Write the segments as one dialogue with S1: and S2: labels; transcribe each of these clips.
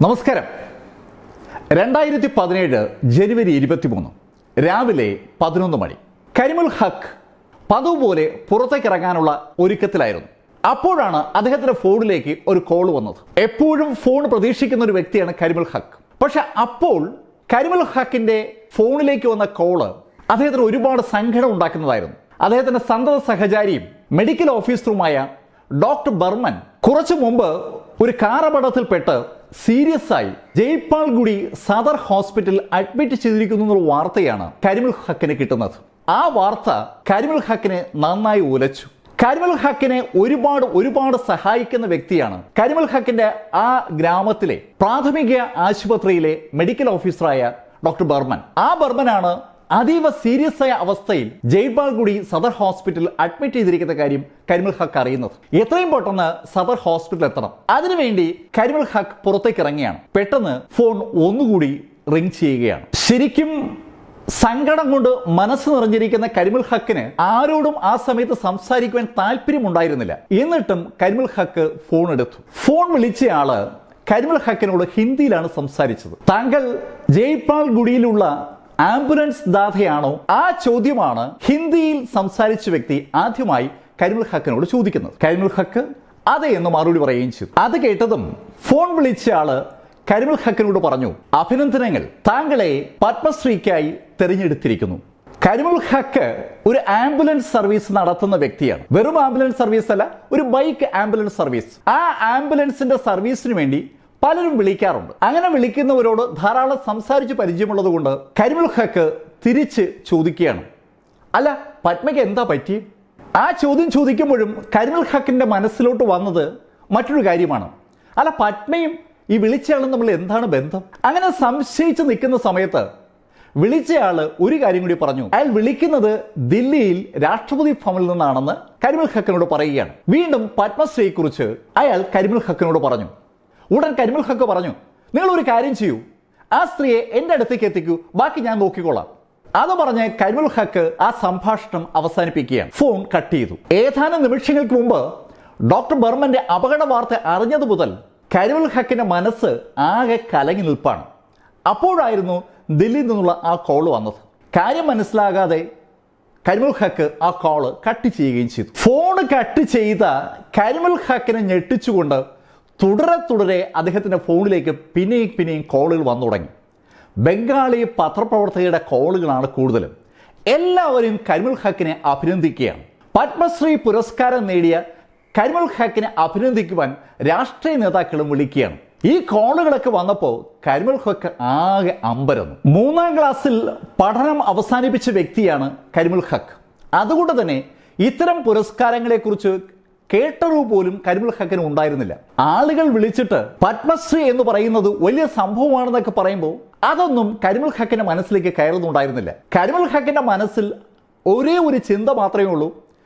S1: നമസ്കാരം രണ്ടായിരത്തി പതിനേഴ് ജനുവരി ഇരുപത്തിമൂന്ന് രാവിലെ പതിനൊന്ന് മണി കരിമുൽ ഹക്ക് പതിവ് പോലെ പുറത്തേക്ക് ഇറങ്ങാനുള്ള ഒരുക്കത്തിലായിരുന്നു അപ്പോഴാണ് അദ്ദേഹത്തിന്റെ ഫോണിലേക്ക് ഒരു കോൾ വന്നത് എപ്പോഴും ഫോൺ പ്രതീക്ഷിക്കുന്ന ഒരു വ്യക്തിയാണ് കരിമുൽ ഹക്ക് പക്ഷെ അപ്പോൾ കരിമുൽ ഹക്കിന്റെ ഫോണിലേക്ക് വന്ന കോള് അദ്ദേഹത്തിന് ഒരുപാട് സങ്കടം ഉണ്ടാക്കുന്നതായിരുന്നു അദ്ദേഹത്തിന്റെ സന്തത സഹചാരിയും മെഡിക്കൽ ഓഫീസറുമായ ഡോക്ടർ ബർമൻ കുറച്ചു മുമ്പ് ഒരു കാർ അപകടത്തിൽപ്പെട്ട് സീരിയസ് ആയി ജയ്പാൽഗുഡി സദർ ഹോസ്പിറ്റലിൽ അഡ്മിറ്റ് ചെയ്തിരിക്കുന്നു എന്നുള്ള വാർത്തയാണ് കരിമുൽ ഹക്കിന് കിട്ടുന്നത് ആ വാർത്ത കരിമുൽ ഹക്കിനെ നന്നായി ഉലച്ചു കരിമുൽ ഹക്കിനെ ഒരുപാട് ഒരുപാട് സഹായിക്കുന്ന വ്യക്തിയാണ് കരിമുൽ ഹക്കിന്റെ ആ ഗ്രാമത്തിലെ പ്രാഥമിക ആശുപത്രിയിലെ മെഡിക്കൽ ഓഫീസറായ ഡോക്ടർ ബർമൻ ആ ബർമനാണ് അതീവ സീരിയസ് ആയ അവസ്ഥയിൽ ജയ്പാൽഗുഡി സദർ ഹോസ്പിറ്റലിൽ അഡ്മിറ്റ് ചെയ്തിരിക്കുന്ന കാര്യം കരിമുൽ ഹക്ക് അറിയുന്നത് എത്രയും പെട്ടെന്ന് സദർ ഹോസ്പിറ്റലിൽ എത്തണം അതിനുവേണ്ടി കരിമുൽ ഹക്ക് പുറത്തേക്ക് ഇറങ്ങിയാണ് പെട്ടെന്ന് ഫോൺ ഒന്നുകൂടി റിംഗ് ചെയ്യുകയാണ് ശരിക്കും സങ്കടം കൊണ്ട് മനസ്സ് നിറഞ്ഞിരിക്കുന്ന കരിമുൽ ഹക്കിന് ആരോടും ആ സമയത്ത് സംസാരിക്കുവാൻ താല്പര്യമുണ്ടായിരുന്നില്ല എന്നിട്ടും കരിമുൽ ഹക്ക് ഫോൺ എടുത്തു ഫോൺ വിളിച്ചയാള് കരിമുൽ ഹക്കിനോട് ഹിന്ദിയിലാണ് സംസാരിച്ചത് താങ്കൾ ജയ്പാൽ ഗുഡിയിലുള്ള ആംബുലൻസ് ദാതയാണോ ആ ചോദ്യമാണ് ഹിന്ദിയിൽ സംസാരിച്ച വ്യക്തി ആദ്യമായി കരിമുൽ ഹക്കിനോട് ചോദിക്കുന്നത് കരിമുൽ ഹക്ക് അതെ എന്ന് മറുപടി പറയുകയും ചെയ്തു അത് കേട്ടതും ഫോൺ വിളിച്ച ആള് കരിമുൽ ഹക്കിനോട് പറഞ്ഞു അഭിനന്ദനങ്ങൾ താങ്കളെ പത്മശ്രീക്കായി തെരഞ്ഞെടുത്തിരിക്കുന്നു കരിമുൽ ഹക്ക് ഒരു ആംബുലൻസ് സർവീസ് നടത്തുന്ന വ്യക്തിയാണ് വെറും ആംബുലൻസ് സർവീസ് അല്ല ഒരു ബൈക്ക് ആംബുലൻസ് സർവീസ് ആ ആംബുലൻസിന്റെ സർവീസിന് വേണ്ടി പലരും വിളിക്കാറുണ്ട് അങ്ങനെ വിളിക്കുന്നവരോട് ധാരാളം സംസാരിച്ച് പരിചയമുള്ളത് കൊണ്ട് കരിമുൽ ഹക്ക് തിരിച്ച് ചോദിക്കുകയാണ് അല്ല പത്മയ്ക്ക് എന്താ പറ്റി ആ ചോദ്യം ചോദിക്കുമ്പോഴും കരിമുൽ ഹക്കിന്റെ മനസ്സിലോട്ട് വന്നത് മറ്റൊരു കാര്യമാണ് അല്ല പത്മയും ഈ വിളിച്ചയാളും തമ്മിൽ എന്താണ് ബന്ധം അങ്ങനെ സംശയിച്ച് നിൽക്കുന്ന സമയത്ത് വിളിച്ചയാള് ഒരു കാര്യം കൂടി പറഞ്ഞു അയാൾ വിളിക്കുന്നത് ദില്ലിയിൽ രാഷ്ട്രപതി ഭവനിൽ നിന്നാണെന്ന് കരിമുൽ ഹക്കിനോട് പറയുകയാണ് വീണ്ടും പത്മശ്രീയെ കുറിച്ച് അയാൾ കരിമുൽ ഹക്കിനോട് പറഞ്ഞു ഉടൻ കരിമുൽ ഹക്ക് പറഞ്ഞു നിങ്ങൾ ഒരു കാര്യം ചെയ്യൂ ആ സ്ത്രീയെ എന്റെ അടുത്തേക്ക് എത്തിക്കൂ ബാക്കി ഞാൻ നോക്കിക്കോളാം അത് പറഞ്ഞ് കരിമുൽ ഹക്ക് ആ സംഭാഷണം അവസാനിപ്പിക്കുകയാണ് ഫോൺ കട്ട് ചെയ്തു ഏതാനും നിമിഷങ്ങൾക്ക് മുമ്പ് ഡോക്ടർ ബർമന്റെ അപകട വാർത്ത അറിഞ്ഞത് മുതൽ കരിമുൽ ഹക്കിന്റെ മനസ്സ് ആകെ കലങ്ങി നിൽപ്പാണ് അപ്പോഴായിരുന്നു ദില്ലിയിൽ നിന്നുള്ള ആ കോൾ വന്നത് കാര്യം മനസ്സിലാകാതെ കരിമുൽ ഹക്ക് ആ കോള് കട്ട് ചെയ്യുകയും ചെയ്തു ഫോൺ കട്ട് ചെയ്ത കരിമുൽ ഹക്കിനെ ഞെട്ടിച്ചുകൊണ്ട് തുടരെ തുടരെ അദ്ദേഹത്തിന്റെ ഫോണിലേക്ക് പിന്നെയും പിന്നെയും കോളുകൾ വന്നു തുടങ്ങി ബംഗാളി പത്രപ്രവർത്തകരുടെ കോളുകളാണ് കൂടുതലും എല്ലാവരും കരിമുൽ ഹക്കിനെ അഭിനന്ദിക്കുകയാണ് പത്മശ്രീ പുരസ്കാരം നേടിയ കരിമുൽ ഹക്കിനെ അഭിനന്ദിക്കുവാൻ രാഷ്ട്രീയ നേതാക്കളും വിളിക്കുകയാണ് ഈ കോളുകളൊക്കെ വന്നപ്പോൾ കരിമുൽ ഹക്ക് ആകെ അമ്പരന്നു മൂന്നാം ക്ലാസ്സിൽ പഠനം അവസാനിപ്പിച്ച വ്യക്തിയാണ് കരിമുൽ ഹക്ക് അതുകൊണ്ട് തന്നെ ഇത്തരം പുരസ്കാരങ്ങളെക്കുറിച്ച് കേട്ടറിവ് പോലും കരിമുൽ ഹക്കിന് ഉണ്ടായിരുന്നില്ല ആളുകൾ വിളിച്ചിട്ട് പത്മശ്രീ എന്ന് പറയുന്നത് വലിയ സംഭവമാണെന്നൊക്കെ പറയുമ്പോൾ അതൊന്നും കരിമുൽ ഹക്കിന്റെ മനസ്സിലേക്ക് കയറുന്നുണ്ടായിരുന്നില്ല കരിമുൽ ഹക്കിന്റെ മനസ്സിൽ ഒരേ ഒരു ചിന്ത മാത്രമേ ഉള്ളൂ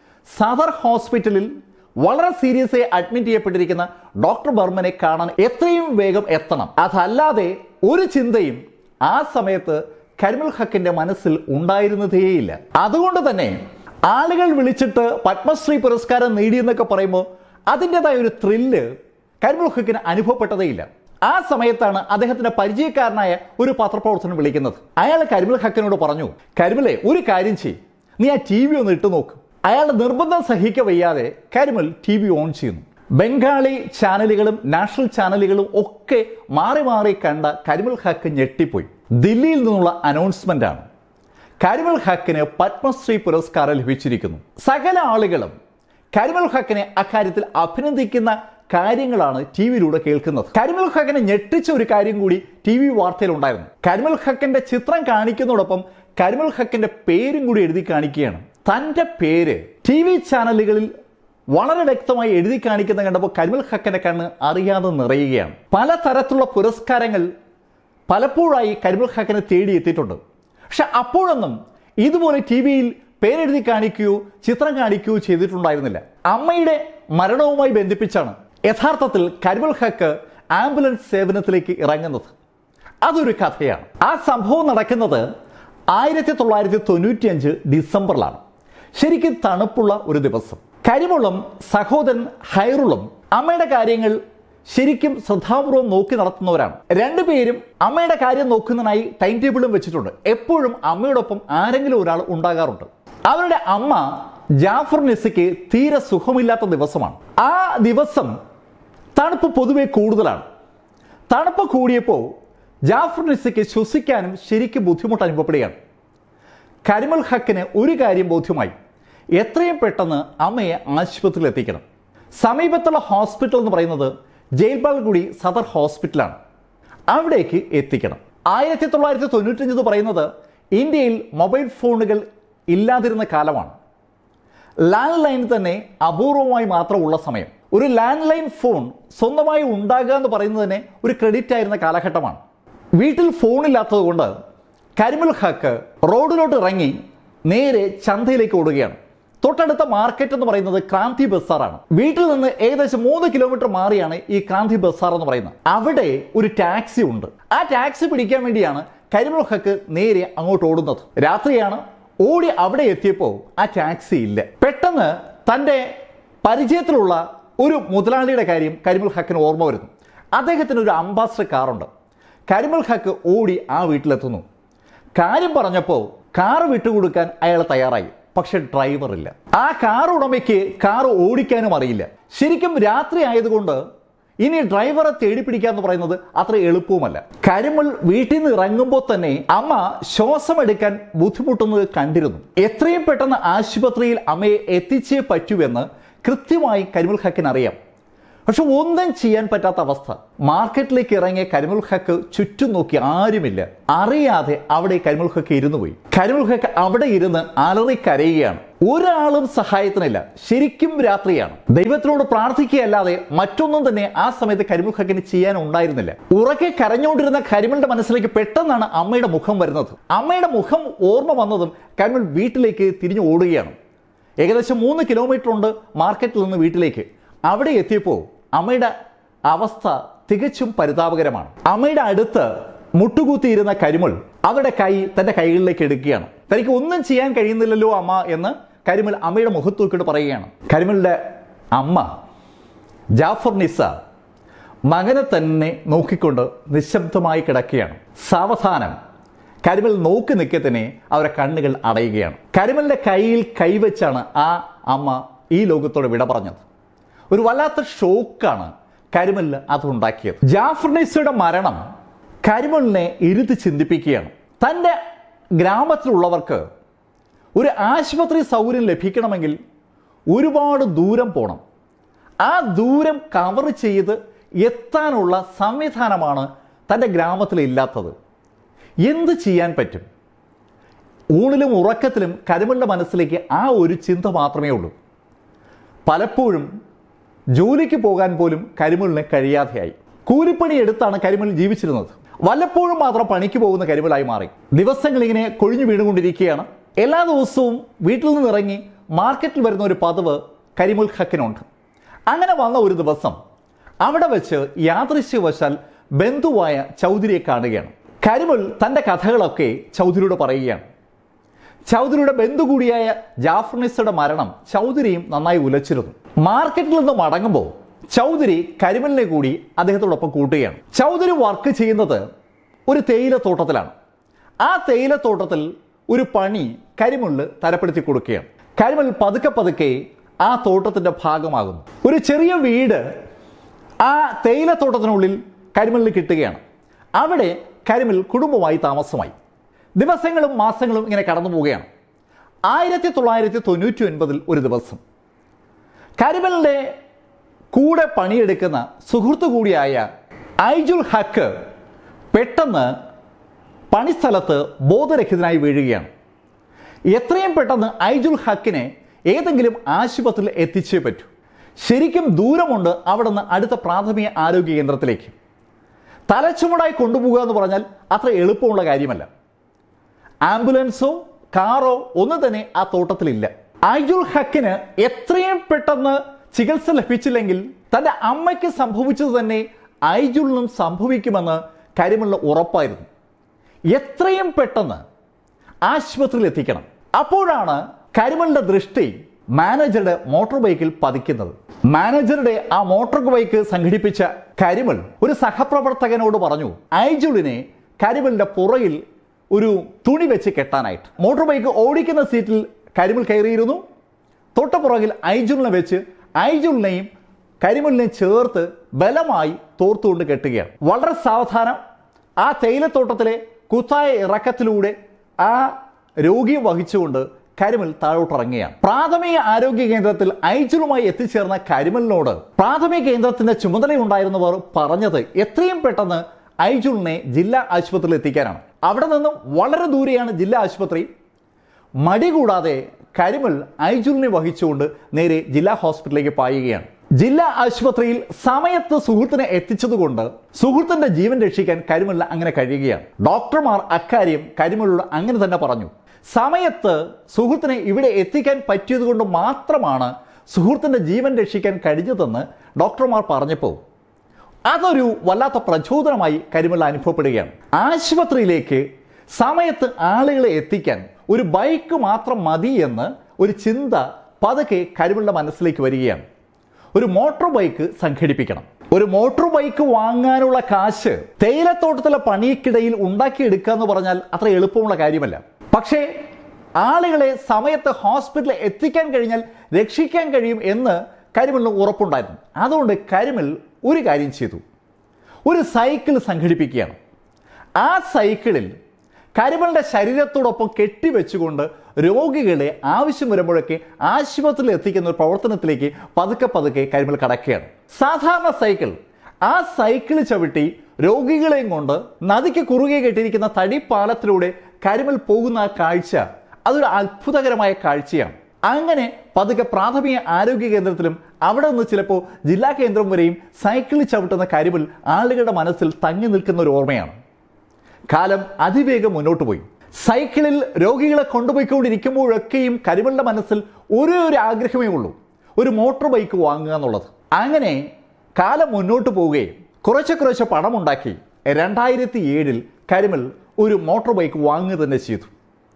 S1: സദർ ഹോസ്പിറ്റലിൽ വളരെ സീരിയസ് ആയി അഡ്മിറ്റ് ചെയ്യപ്പെട്ടിരിക്കുന്ന ഡോക്ടർ ബർമനെ കാണാൻ എത്രയും വേഗം എത്തണം അതല്ലാതെ ഒരു ചിന്തയും ആ സമയത്ത് കരിമുൽ ഹക്കിന്റെ മനസ്സിൽ ഉണ്ടായിരുന്നതേയില്ല അതുകൊണ്ട് തന്നെ ആളുകൾ വിളിച്ചിട്ട് പത്മശ്രീ പുരസ്കാരം നേടിയെന്നൊക്കെ പറയുമ്പോൾ അതിൻ്റെതായ ഒരു ത്രില്ല് കരിമുൽ ഹക്കിന് അനുഭവപ്പെട്ടതേയില്ല ആ സമയത്താണ് അദ്ദേഹത്തിന്റെ പരിചയക്കാരനായ ഒരു പത്രപ്രവർത്തനം വിളിക്കുന്നത് അയാൾ കരിമുൽ ഹക്കിനോട് പറഞ്ഞു കരിമുലെ ഒരു കാര്യം ചെയ്യും നീ ആ ടി വി ഒന്ന് ഇട്ടു നോക്ക് അയാളുടെ നിർബന്ധം സഹിക്ക വയ്യാതെ കരിമുൽ ടി വി ഓൺ ചെയ്യുന്നു ബംഗാളി ചാനലുകളും നാഷണൽ ചാനലുകളും ഒക്കെ മാറി മാറി കണ്ട കരിമുൽ ഹക്ക് ഞെട്ടിപ്പോയി ദില്ലിയിൽ നിന്നുള്ള അനൗൺസ്മെന്റ് ആണ് കരിമുൽ ഹക്കിന് പത്മശ്രീ പുരസ്കാരം ലഭിച്ചിരിക്കുന്നു സകല ആളുകളും കരിമുൽ ഹക്കിനെ അക്കാര്യത്തിൽ അഭിനന്ദിക്കുന്ന കാര്യങ്ങളാണ് ടി വിയിലൂടെ കേൾക്കുന്നത് കരിമുൽ ഹക്കിനെ ഞെട്ടിച്ച ഒരു കാര്യം കൂടി ടി വി വാർത്തയിൽ ഉണ്ടായിരുന്നു കരിമുൽ ഹക്കിന്റെ ചിത്രം കാണിക്കുന്നതോടൊപ്പം കരിമുൽ ഹക്കിന്റെ പേരും കൂടി എഴുതി കാണിക്കുകയാണ് തന്റെ പേര് ടി വി ചാനലുകളിൽ വളരെ വ്യക്തമായി എഴുതി കാണിക്കുന്ന കണ്ടപ്പോൾ കരിമുൽ ഹക്കിന്റെ കണ്ണ് അറിയാതെ നിറയുകയാണ് പലതരത്തിലുള്ള പുരസ്കാരങ്ങൾ പലപ്പോഴായി കരിമുൽ ഹക്കിനെ തേടി എത്തിയിട്ടുണ്ട് പക്ഷെ അപ്പോഴൊന്നും ഇതുപോലെ ടി വിയിൽ പേരെഴുതി കാണിക്കുകയോ ചിത്രം കാണിക്കുകയോ ചെയ്തിട്ടുണ്ടായിരുന്നില്ല അമ്മയുടെ മരണവുമായി ബന്ധിപ്പിച്ചാണ് യഥാർത്ഥത്തിൽ കരിമുൽ ഹക്ക് ആംബുലൻസ് സേവനത്തിലേക്ക് ഇറങ്ങുന്നത് അതൊരു കഥയാണ് ആ സംഭവം നടക്കുന്നത് ആയിരത്തി തൊള്ളായിരത്തി തൊണ്ണൂറ്റിയഞ്ച് ഡിസംബറിലാണ് ശരിക്കും തണുപ്പുള്ള ഒരു ദിവസം കരിമുളും സഹോദരൻ ഹൈറുളും അമ്മയുടെ കാര്യങ്ങൾ ശരിക്കും ശ്രദ്ധാപൂർവം നോക്കി നടത്തുന്നവരാണ് രണ്ടുപേരും അമ്മയുടെ കാര്യം നോക്കുന്നതിനായി ടൈം ടേബിളും വെച്ചിട്ടുണ്ട് എപ്പോഴും അമ്മയോടൊപ്പം ആരെങ്കിലും ഒരാൾ ഉണ്ടാകാറുണ്ട് അവരുടെ അമ്മ ജാഫർ നിസയ്ക്ക് തീരെ സുഖമില്ലാത്ത ദിവസമാണ് ആ ദിവസം തണുപ്പ് പൊതുവെ കൂടുതലാണ് തണുപ്പ് കൂടിയപ്പോൾ ജാഫർ നിസയ്ക്ക് ശ്വസിക്കാനും ശരിക്കും ബുദ്ധിമുട്ട് അനുഭവപ്പെടുകയാണ് കരിമൽ ഹക്കിന് ഒരു കാര്യം ബോധ്യമായി എത്രയും പെട്ടെന്ന് അമ്മയെ ആശുപത്രിയിൽ എത്തിക്കണം സമീപത്തുള്ള ഹോസ്പിറ്റൽ എന്ന് പറയുന്നത് ജയിൽപാൽഗുഡി സദർ ഹോസ്പിറ്റലാണ് അവിടേക്ക് എത്തിക്കണം ആയിരത്തി തൊള്ളായിരത്തി തൊണ്ണൂറ്റഞ്ച് എന്ന് പറയുന്നത് ഇന്ത്യയിൽ മൊബൈൽ ഫോണുകൾ ഇല്ലാതിരുന്ന കാലമാണ് ലാൻഡ് ലൈൻ തന്നെ അപൂർവമായി മാത്രമുള്ള സമയം ഒരു ലാൻഡ് ലൈൻ ഫോൺ സ്വന്തമായി ഉണ്ടാകുക എന്ന് പറയുന്നത് തന്നെ ഒരു ക്രെഡിറ്റ് ആയിരുന്ന കാലഘട്ടമാണ് വീട്ടിൽ ഫോണില്ലാത്തത് കൊണ്ട് കരിമുൽ ഹക്ക് റോഡിലോട്ട് ഇറങ്ങി നേരെ ചന്തയിലേക്ക് ഓടുകയാണ് തൊട്ടടുത്ത മാർക്കറ്റ് എന്ന് പറയുന്നത് ക്രാന്തി ബസാറാണ് വീട്ടിൽ നിന്ന് ഏകദേശം മൂന്ന് കിലോമീറ്റർ മാറിയാണ് ഈ ക്രാന്തി ബസാർ എന്ന് പറയുന്നത് അവിടെ ഒരു ടാക്സി ഉണ്ട് ആ ടാക്സി പിടിക്കാൻ വേണ്ടിയാണ് കരിമുൽ ഹക്ക് നേരെ അങ്ങോട്ട് ഓടുന്നത് രാത്രിയാണ് ഓടി അവിടെ എത്തിയപ്പോൾ ആ ടാക്സി ഇല്ല പെട്ടെന്ന് തൻ്റെ പരിചയത്തിലുള്ള ഒരു മുതലാളിയുടെ കാര്യം കരിമുൽ ഹക്കിന് ഓർമ്മ വരുന്നു അദ്ദേഹത്തിന് ഒരു അംബാസഡർ കാറുണ്ട് കരിമുൽ ഹക്ക് ഓടി ആ വീട്ടിലെത്തുന്നു കാര്യം പറഞ്ഞപ്പോൾ കാർ വിട്ടുകൊടുക്കാൻ അയാൾ തയ്യാറായി പക്ഷെ ഡ്രൈവർ ഇല്ല ആ കാർ ഉടമയ്ക്ക് കാർ ഓടിക്കാനും അറിയില്ല ശരിക്കും രാത്രി ആയതുകൊണ്ട് ഇനി ഡ്രൈവറെ തേടിപ്പിടിക്കുക പറയുന്നത് അത്ര എളുപ്പവുമല്ല കരിമുൾ വീട്ടിൽ നിന്ന് ഇറങ്ങുമ്പോൾ തന്നെ അമ്മ ശ്വാസമെടുക്കാൻ ബുദ്ധിമുട്ടുന്നത് കണ്ടിരുന്നു എത്രയും പെട്ടെന്ന് ആശുപത്രിയിൽ അമ്മയെ എത്തിച്ചേ പറ്റൂവെന്ന് കൃത്യമായി കരിമുൽ ഹക്കിന് അറിയാം പക്ഷെ ഒന്നും ചെയ്യാൻ പറ്റാത്ത അവസ്ഥ മാർക്കറ്റിലേക്ക് ഇറങ്ങിയ കരിമുൽ ഹക്ക് ചുറ്റും നോക്കി ആരുമില്ല അറിയാതെ അവിടെ കരിമുൽ ഹക്ക് ഇരുന്നു പോയി കരിമുൽ ഹക്ക് അവിടെ ഇരുന്ന് അലറി കരയുകയാണ് ഒരാളും സഹായത്തിനില്ല ശരിക്കും രാത്രിയാണ് ദൈവത്തിനോട് പ്രാർത്ഥിക്കുകയല്ലാതെ മറ്റൊന്നും തന്നെ ആ സമയത്ത് കരിമുൽ ഹക്കിന് ചെയ്യാൻ ഉണ്ടായിരുന്നില്ല ഉറക്കെ കരഞ്ഞുകൊണ്ടിരുന്ന കരിമലിന്റെ മനസ്സിലേക്ക് പെട്ടെന്നാണ് അമ്മയുടെ മുഖം വരുന്നത് അമ്മയുടെ മുഖം ഓർമ്മ വന്നതും കരിമൽ വീട്ടിലേക്ക് തിരിഞ്ഞു ഓടുകയാണ് ഏകദേശം മൂന്ന് കിലോമീറ്റർ ഉണ്ട് മാർക്കറ്റിൽ നിന്ന് വീട്ടിലേക്ക് അവിടെ എത്തിയപ്പോൾ അമ്മയുടെ അവസ്ഥ തികച്ചും പരിതാപകരമാണ് അമ്മയുടെ അടുത്ത് മുട്ടുകുത്തിയിരുന്ന കരിമുൾ അവരുടെ കൈ തന്റെ കൈകളിലേക്ക് എടുക്കുകയാണ് തനിക്ക് ഒന്നും ചെയ്യാൻ കഴിയുന്നില്ലല്ലോ അമ്മ എന്ന് കരിമുൽ അമ്മയുടെ മുഖത്ത് നോക്കിയിട്ട് പറയുകയാണ് കരിമുലിന്റെ അമ്മ ജാഫർ നിസ മകനെ തന്നെ നോക്കിക്കൊണ്ട് നിശബ്ദമായി കിടക്കുകയാണ് സാവധാനം കരിമൽ നോക്കി നിൽക്കെ തന്നെ അവരുടെ കണ്ണുകൾ അടയുകയാണ് കരിമലിന്റെ കയ്യിൽ കൈവച്ചാണ് ആ അമ്മ ഈ ലോകത്തോട് വിട പറഞ്ഞത് ഒരു വല്ലാത്ത ഷോക്കാണ് കരിമലിന് അതുണ്ടാക്കിയത് ജാഫർ നൈസയുടെ മരണം കരിമലിനെ ഇരുത്തി ചിന്തിപ്പിക്കുകയാണ് തൻ്റെ ഗ്രാമത്തിലുള്ളവർക്ക് ഒരു ആശുപത്രി സൗകര്യം ലഭിക്കണമെങ്കിൽ ഒരുപാട് ദൂരം പോകണം ആ ദൂരം കവർ ചെയ്ത് എത്താനുള്ള സംവിധാനമാണ് തൻ്റെ ഗ്രാമത്തിൽ ഇല്ലാത്തത് എന്ത് ചെയ്യാൻ പറ്റും ഊണിലും ഉറക്കത്തിലും കരിമലിൻ്റെ മനസ്സിലേക്ക് ആ ഒരു ചിന്ത മാത്രമേ ഉള്ളൂ പലപ്പോഴും ജോലിക്ക് പോകാൻ പോലും കരിമലിന് കഴിയാതെയായി കൂലിപ്പണി എടുത്താണ് കരിമൽ ജീവിച്ചിരുന്നത് വല്ലപ്പോഴും മാത്രം പണിക്ക് പോകുന്ന കരിമലായി മാറി ദിവസങ്ങൾ ഇങ്ങനെ കൊഴിഞ്ഞു വീണുകൊണ്ടിരിക്കുകയാണ് എല്ലാ ദിവസവും വീട്ടിൽ നിന്ന് ഇറങ്ങി മാർക്കറ്റിൽ വരുന്ന ഒരു പതിവ് കരിമുൽ ഹക്കിനുണ്ട് അങ്ങനെ വന്ന ഒരു ദിവസം അവിടെ വെച്ച് യാദൃശ്യവശാൽ ബന്ധുവായ ചൗധരിയെ കാണുകയാണ് കരിമുൽ തൻ്റെ കഥകളൊക്കെ ചൗധരിയോട് പറയുകയാണ് ചൗധരിയുടെ ബന്ധു കൂടിയായ ജാഫർനിസയുടെ മരണം ചൗധരിയും നന്നായി ഉലച്ചിരുന്നു മാർക്കറ്റിൽ നിന്ന് മടങ്ങുമ്പോൾ ചൗധരി കരിമലിനെ കൂടി അദ്ദേഹത്തോടൊപ്പം കൂട്ടുകയാണ് ചൗധരി വർക്ക് ചെയ്യുന്നത് ഒരു തേയിലത്തോട്ടത്തിലാണ് ആ തേയിലത്തോട്ടത്തിൽ ഒരു പണി കരിമുള്ള് തരപ്പെടുത്തി കൊടുക്കുകയാണ് കരിമൽ പതുക്കെ പതുക്കെ ആ തോട്ടത്തിന്റെ ഭാഗമാകുന്നു ഒരു ചെറിയ വീട് ആ തേയിലത്തോട്ടത്തിനുള്ളിൽ കരിമലിന് കിട്ടുകയാണ് അവിടെ കരിമൽ കുടുംബമായി താമസമായി ദിവസങ്ങളും മാസങ്ങളും ഇങ്ങനെ കടന്നു പോവുകയാണ് ആയിരത്തി തൊള്ളായിരത്തി തൊണ്ണൂറ്റി ഒൻപതിൽ ഒരു ദിവസം കരിമലിൻ്റെ കൂടെ പണിയെടുക്കുന്ന സുഹൃത്തു കൂടിയായ ഐജുൽ ഹക്ക് പെട്ടെന്ന് പണിസ്ഥലത്ത് ബോധരഹിതനായി വീഴുകയാണ് എത്രയും പെട്ടെന്ന് ഐജുൽ ഹക്കിനെ ഏതെങ്കിലും ആശുപത്രിയിൽ എത്തിച്ചേ പറ്റൂ ശരിക്കും ദൂരമുണ്ട് അവിടെ നിന്ന് അടുത്ത പ്രാഥമിക ആരോഗ്യ കേന്ദ്രത്തിലേക്ക് തലച്ചുമടായി കൊണ്ടുപോകുക എന്ന് പറഞ്ഞാൽ അത്ര എളുപ്പമുള്ള കാര്യമല്ല ആംബുലൻസോ കാറോ ഒന്നും തന്നെ ആ തോട്ടത്തിലില്ല ഐജുൽ ഹക്കിന് എത്രയും പെട്ടെന്ന് ചികിത്സ ലഭിച്ചില്ലെങ്കിൽ തൻ്റെ അമ്മയ്ക്ക് സംഭവിച്ചത് തന്നെ ഐജുലിനും സംഭവിക്കുമെന്ന് കരിമുള്ള ഉറപ്പായിരുന്നു എത്രയും പെട്ടെന്ന് ആശുപത്രിയിൽ എത്തിക്കണം അപ്പോഴാണ് കരിമലിന്റെ ദൃഷ്ടി മാനേജറുടെ മോട്ടോർ ബൈക്കിൽ പതിക്കുന്നത് മാനേജറുടെ ആ മോട്ടോർ ബൈക്ക് സംഘടിപ്പിച്ച കരിമൽ ഒരു സഹപ്രവർത്തകനോട് പറഞ്ഞു ഐജുളിനെ കരിമലിന്റെ പുറകിൽ ഒരു തുണി വെച്ച് കെട്ടാനായിട്ട് മോട്ടോർ ബൈക്ക് ഓടിക്കുന്ന സീറ്റിൽ കരിമൽ കയറിയിരുന്നു തൊട്ടപ്പുറകിൽ ഐജുളിനെ വെച്ച് ഐജുളിനെയും കരിമലിനെയും ചേർത്ത് ബലമായി തോർത്തുകൊണ്ട് കെട്ടുകയാണ് വളരെ സാവധാനം ആ തേയിലത്തോട്ടത്തിലെ കുത്തായ ഇറക്കത്തിലൂടെ ആ രോഗിയെ വഹിച്ചുകൊണ്ട് കരിമൽ താഴോട്ടിറങ്ങുകയാണ് പ്രാഥമിക ആരോഗ്യ കേന്ദ്രത്തിൽ ഐജുളുമായി എത്തിച്ചേർന്ന കരിമലിനോട് പ്രാഥമിക കേന്ദ്രത്തിന്റെ ചുമതലയുണ്ടായിരുന്നവർ പറഞ്ഞത് എത്രയും പെട്ടെന്ന് ഐജുളിനെ ജില്ലാ ആശുപത്രിയിൽ എത്തിക്കാനാണ് അവിടെ നിന്നും വളരെ ദൂരെയാണ് ജില്ലാ ആശുപത്രി മടി കൂടാതെ കരിമൽ ഐജുലിനെ വഹിച്ചുകൊണ്ട് നേരെ ജില്ലാ ഹോസ്പിറ്റലിലേക്ക് പായുകയാണ് ജില്ലാ ആശുപത്രിയിൽ സമയത്ത് സുഹൃത്തിനെ എത്തിച്ചതുകൊണ്ട് സുഹൃത്തിന്റെ ജീവൻ രക്ഷിക്കാൻ കരിമലിന് അങ്ങനെ കഴിയുകയാണ് ഡോക്ടർമാർ അക്കാര്യം കരിമലിനോട് അങ്ങനെ തന്നെ പറഞ്ഞു സമയത്ത് സുഹൃത്തിനെ ഇവിടെ എത്തിക്കാൻ പറ്റിയതുകൊണ്ട് മാത്രമാണ് സുഹൃത്തിന്റെ ജീവൻ രക്ഷിക്കാൻ കഴിഞ്ഞതെന്ന് ഡോക്ടർമാർ പറഞ്ഞപ്പോൾ അതൊരു വല്ലാത്ത പ്രചോദനമായി കരിമൽ അനുഭവപ്പെടുകയാണ് ആശുപത്രിയിലേക്ക് സമയത്ത് ആളുകളെ എത്തിക്കാൻ ഒരു ബൈക്ക് മാത്രം മതി എന്ന് ഒരു ചിന്ത പതുക്കെ കരിമലിന്റെ മനസ്സിലേക്ക് വരികയാണ് ഒരു മോട്ടോർ ബൈക്ക് സംഘടിപ്പിക്കണം ഒരു മോട്ടോർ ബൈക്ക് വാങ്ങാനുള്ള കാശ് തേയിലത്തോട്ടത്തിലെ പണിക്കിടയിൽ ഉണ്ടാക്കിയെടുക്കുക എന്ന് പറഞ്ഞാൽ അത്ര എളുപ്പമുള്ള കാര്യമല്ല പക്ഷേ ആളുകളെ സമയത്ത് ഹോസ്പിറ്റലിൽ എത്തിക്കാൻ കഴിഞ്ഞാൽ രക്ഷിക്കാൻ കഴിയും എന്ന് കരിമലിന് ഉറപ്പുണ്ടായിരുന്നു അതുകൊണ്ട് കരിമൽ ഒരു കാര്യം ചെയ്തു ഒരു സൈക്കിൾ സംഘടിപ്പിക്കുകയാണ് ആ സൈക്കിളിൽ കരിമലിന്റെ ശരീരത്തോടൊപ്പം കെട്ടിവെച്ചുകൊണ്ട് രോഗികളെ ആവശ്യം വരുമ്പോഴൊക്കെ ആശുപത്രിയിൽ എത്തിക്കുന്ന ഒരു പ്രവർത്തനത്തിലേക്ക് പതുക്കെ പതുക്കെ കരിമൽ കടക്കുകയാണ് സാധാരണ സൈക്കിൾ ആ സൈക്കിൾ ചവിട്ടി രോഗികളെയും കൊണ്ട് നദിക്ക് കുറുകെ കെട്ടിയിരിക്കുന്ന തടിപ്പാലത്തിലൂടെ കരിമൽ പോകുന്ന ആ കാഴ്ച അതൊരു അത്ഭുതകരമായ കാഴ്ചയാണ് അങ്ങനെ പതുക്കെ പ്രാഥമിക ആരോഗ്യ കേന്ദ്രത്തിലും അവിടെ നിന്ന് ചിലപ്പോൾ ജില്ലാ കേന്ദ്രം വരെയും സൈക്കിളിൽ ചവിട്ടുന്ന കരിമൽ ആളുകളുടെ മനസ്സിൽ തങ്ങി നിൽക്കുന്ന ഒരു ഓർമ്മയാണ് കാലം അതിവേഗം മുന്നോട്ട് പോയി സൈക്കിളിൽ രോഗികളെ കൊണ്ടുപോയിക്കൊണ്ടിരിക്കുമ്പോഴൊക്കെയും കരിമലിന്റെ മനസ്സിൽ ഒരേ ഒരു ആഗ്രഹമേ ഉള്ളൂ ഒരു മോട്ടോർ ബൈക്ക് വാങ്ങുക എന്നുള്ളത് അങ്ങനെ കാലം മുന്നോട്ട് പോവുകയും കുറച്ച് കുറച്ച് പണമുണ്ടാക്കി രണ്ടായിരത്തി ഏഴിൽ കരിമൽ ഒരു മോട്ടോർ ബൈക്ക് വാങ്ങുക തന്നെ ചെയ്തു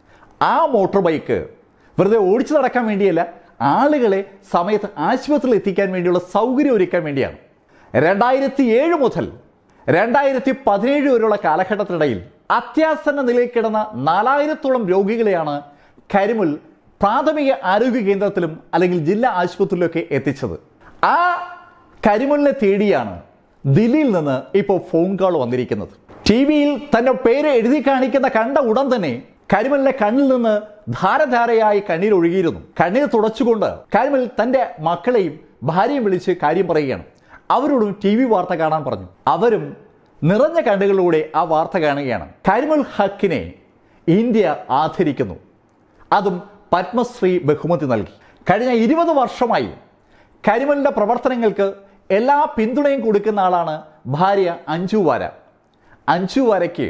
S1: ആ മോട്ടോർ ബൈക്ക് വെറുതെ ഓടിച്ചു നടക്കാൻ വേണ്ടിയല്ല ആളുകളെ സമയത്ത് ആശുപത്രിയിൽ എത്തിക്കാൻ വേണ്ടിയുള്ള സൗകര്യം ഒരുക്കാൻ വേണ്ടിയാണ് രണ്ടായിരത്തി ഏഴ് മുതൽ രണ്ടായിരത്തി പതിനേഴ് വരെയുള്ള കാലഘട്ടത്തിനിടയിൽ അത്യാസന്ന നിലയിൽ കിടന്ന നാലായിരത്തോളം രോഗികളെയാണ് കരിമുൽ പ്രാഥമിക ആരോഗ്യ കേന്ദ്രത്തിലും അല്ലെങ്കിൽ ജില്ലാ ആശുപത്രിയിലൊക്കെ എത്തിച്ചത് ആ കരിമുലിനെ തേടിയാണ് ദില്ലിയിൽ നിന്ന് ഇപ്പോൾ ഫോൺ കോൾ വന്നിരിക്കുന്നത് ടി വിയിൽ തന്റെ പേര് എഴുതി കാണിക്കുന്ന കണ്ട ഉടൻ തന്നെ കരിമലിന്റെ കണ്ണിൽ നിന്ന് ധാരധാരയായി കണ്ണീർ ഒഴുകിയിരുന്നു കണ്ണീർ തുടച്ചുകൊണ്ട് കരിമൽ തന്റെ മക്കളെയും ഭാര്യയും വിളിച്ച് കാര്യം പറയുകയാണ് അവരോടും ടി വി വാർത്ത കാണാൻ പറഞ്ഞു അവരും നിറഞ്ഞ കണ്ണുകളിലൂടെ ആ വാർത്ത കാണുകയാണ് കരിമൽ ഹക്കിനെ ഇന്ത്യ ആദരിക്കുന്നു അതും പത്മശ്രീ ബഹുമതി നൽകി കഴിഞ്ഞ ഇരുപത് വർഷമായി കരിമലിന്റെ പ്രവർത്തനങ്ങൾക്ക് എല്ലാ പിന്തുണയും കൊടുക്കുന്ന ആളാണ് ഭാര്യ അഞ്ജു വാര അഞ്ജു വാരയ്ക്ക്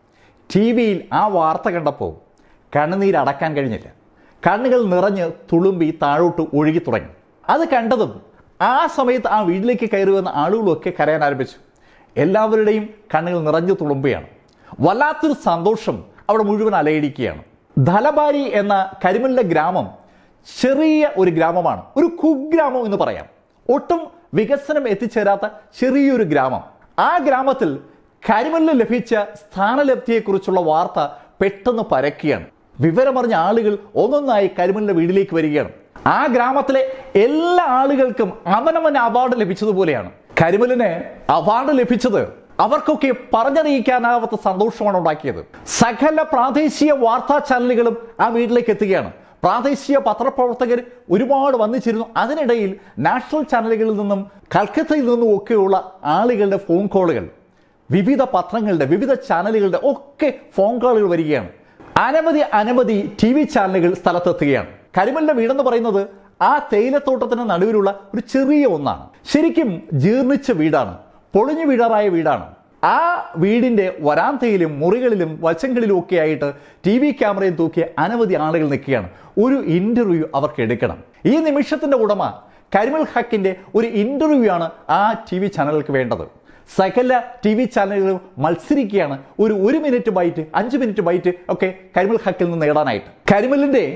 S1: ടി വിയിൽ ആ വാർത്ത കണ്ടപ്പോൾ കണ്ണുനീര് അടക്കാൻ കഴിഞ്ഞില്ല കണ്ണുകൾ നിറഞ്ഞ് തുളുമ്പി താഴോട്ട് ഒഴുകി തുടങ്ങി അത് കണ്ടതും ആ സമയത്ത് ആ വീട്ടിലേക്ക് കയറി വന്ന ആളുകളൊക്കെ കരയാൻ ആരംഭിച്ചു എല്ലാവരുടെയും കണ്ണുകൾ നിറഞ്ഞു തുളുമ്പുകയാണ് വല്ലാത്തൊരു സന്തോഷം അവിടെ മുഴുവൻ അലയടിക്കുകയാണ് ധലബാരി എന്ന കരിമലിന്റെ ഗ്രാമം ചെറിയ ഒരു ഗ്രാമമാണ് ഒരു കുഗ്രാമം എന്ന് പറയാം ഒട്ടും വികസനം എത്തിച്ചേരാത്ത ചെറിയൊരു ഗ്രാമം ആ ഗ്രാമത്തിൽ കരിമലിന് ലഭിച്ച സ്ഥാനലബ്ധിയെക്കുറിച്ചുള്ള വാർത്ത പെട്ടെന്ന് പരക്കുകയാണ് വിവരമറിഞ്ഞ ആളുകൾ ഒന്നൊന്നായി കരിമലിന്റെ വീട്ടിലേക്ക് വരികയാണ് ആ ഗ്രാമത്തിലെ എല്ലാ ആളുകൾക്കും അവനവൻ അവാർഡ് ലഭിച്ചതുപോലെയാണ് കരിമലിന് അവാർഡ് ലഭിച്ചത് അവർക്കൊക്കെ പറഞ്ഞറിയിക്കാനാവാത്ത സന്തോഷമാണ് ഉണ്ടാക്കിയത് സകല പ്രാദേശിക വാർത്താ ചാനലുകളും ആ വീട്ടിലേക്ക് എത്തുകയാണ് പ്രാദേശിക പത്രപ്രവർത്തകർ ഒരുപാട് വന്നിച്ചിരുന്നു അതിനിടയിൽ നാഷണൽ ചാനലുകളിൽ നിന്നും കൽക്കത്തയിൽ നിന്നും ഒക്കെയുള്ള ആളുകളുടെ ഫോൺ കോളുകൾ വിവിധ പത്രങ്ങളുടെ വിവിധ ചാനലുകളുടെ ഒക്കെ ഫോൺ കോളുകൾ വരികയാണ് അനവധി അനവധി ടി വി ചാനലുകൾ സ്ഥലത്തെത്തുകയാണ് കരിമലിന്റെ വീടെന്ന് പറയുന്നത് ആ തേയിലത്തോട്ടത്തിന് നടുവിലുള്ള ഒരു ചെറിയ ഒന്നാണ് ശരിക്കും ജീർണിച്ച വീടാണ് പൊളിഞ്ഞു വീടാറായ വീടാണ് ആ വീടിന്റെ വരാന്തയിലും മുറികളിലും വശങ്ങളിലും ഒക്കെ ആയിട്ട് ടി വി ക്യാമറയും തൂക്കിയ അനവധി ആളുകൾ നിൽക്കുകയാണ് ഒരു ഇന്റർവ്യൂ അവർക്ക് എടുക്കണം ഈ നിമിഷത്തിന്റെ ഉടമ കരിമൽ ഹക്കിന്റെ ഒരു ഇന്റർവ്യൂ ആണ് ആ ടി വി ചാനലുകൾക്ക് വേണ്ടത് സകല ടി വി ചാനലുകളും മത്സരിക്കുകയാണ് ഒരു ഒരു മിനിറ്റ് ബൈറ്റ് അഞ്ച് മിനിറ്റ് ബൈറ്റ് ഒക്കെ കരിമൽ ഹക്കിൽ നിന്ന് നേടാനായിട്ട് കരിമലിന്റെ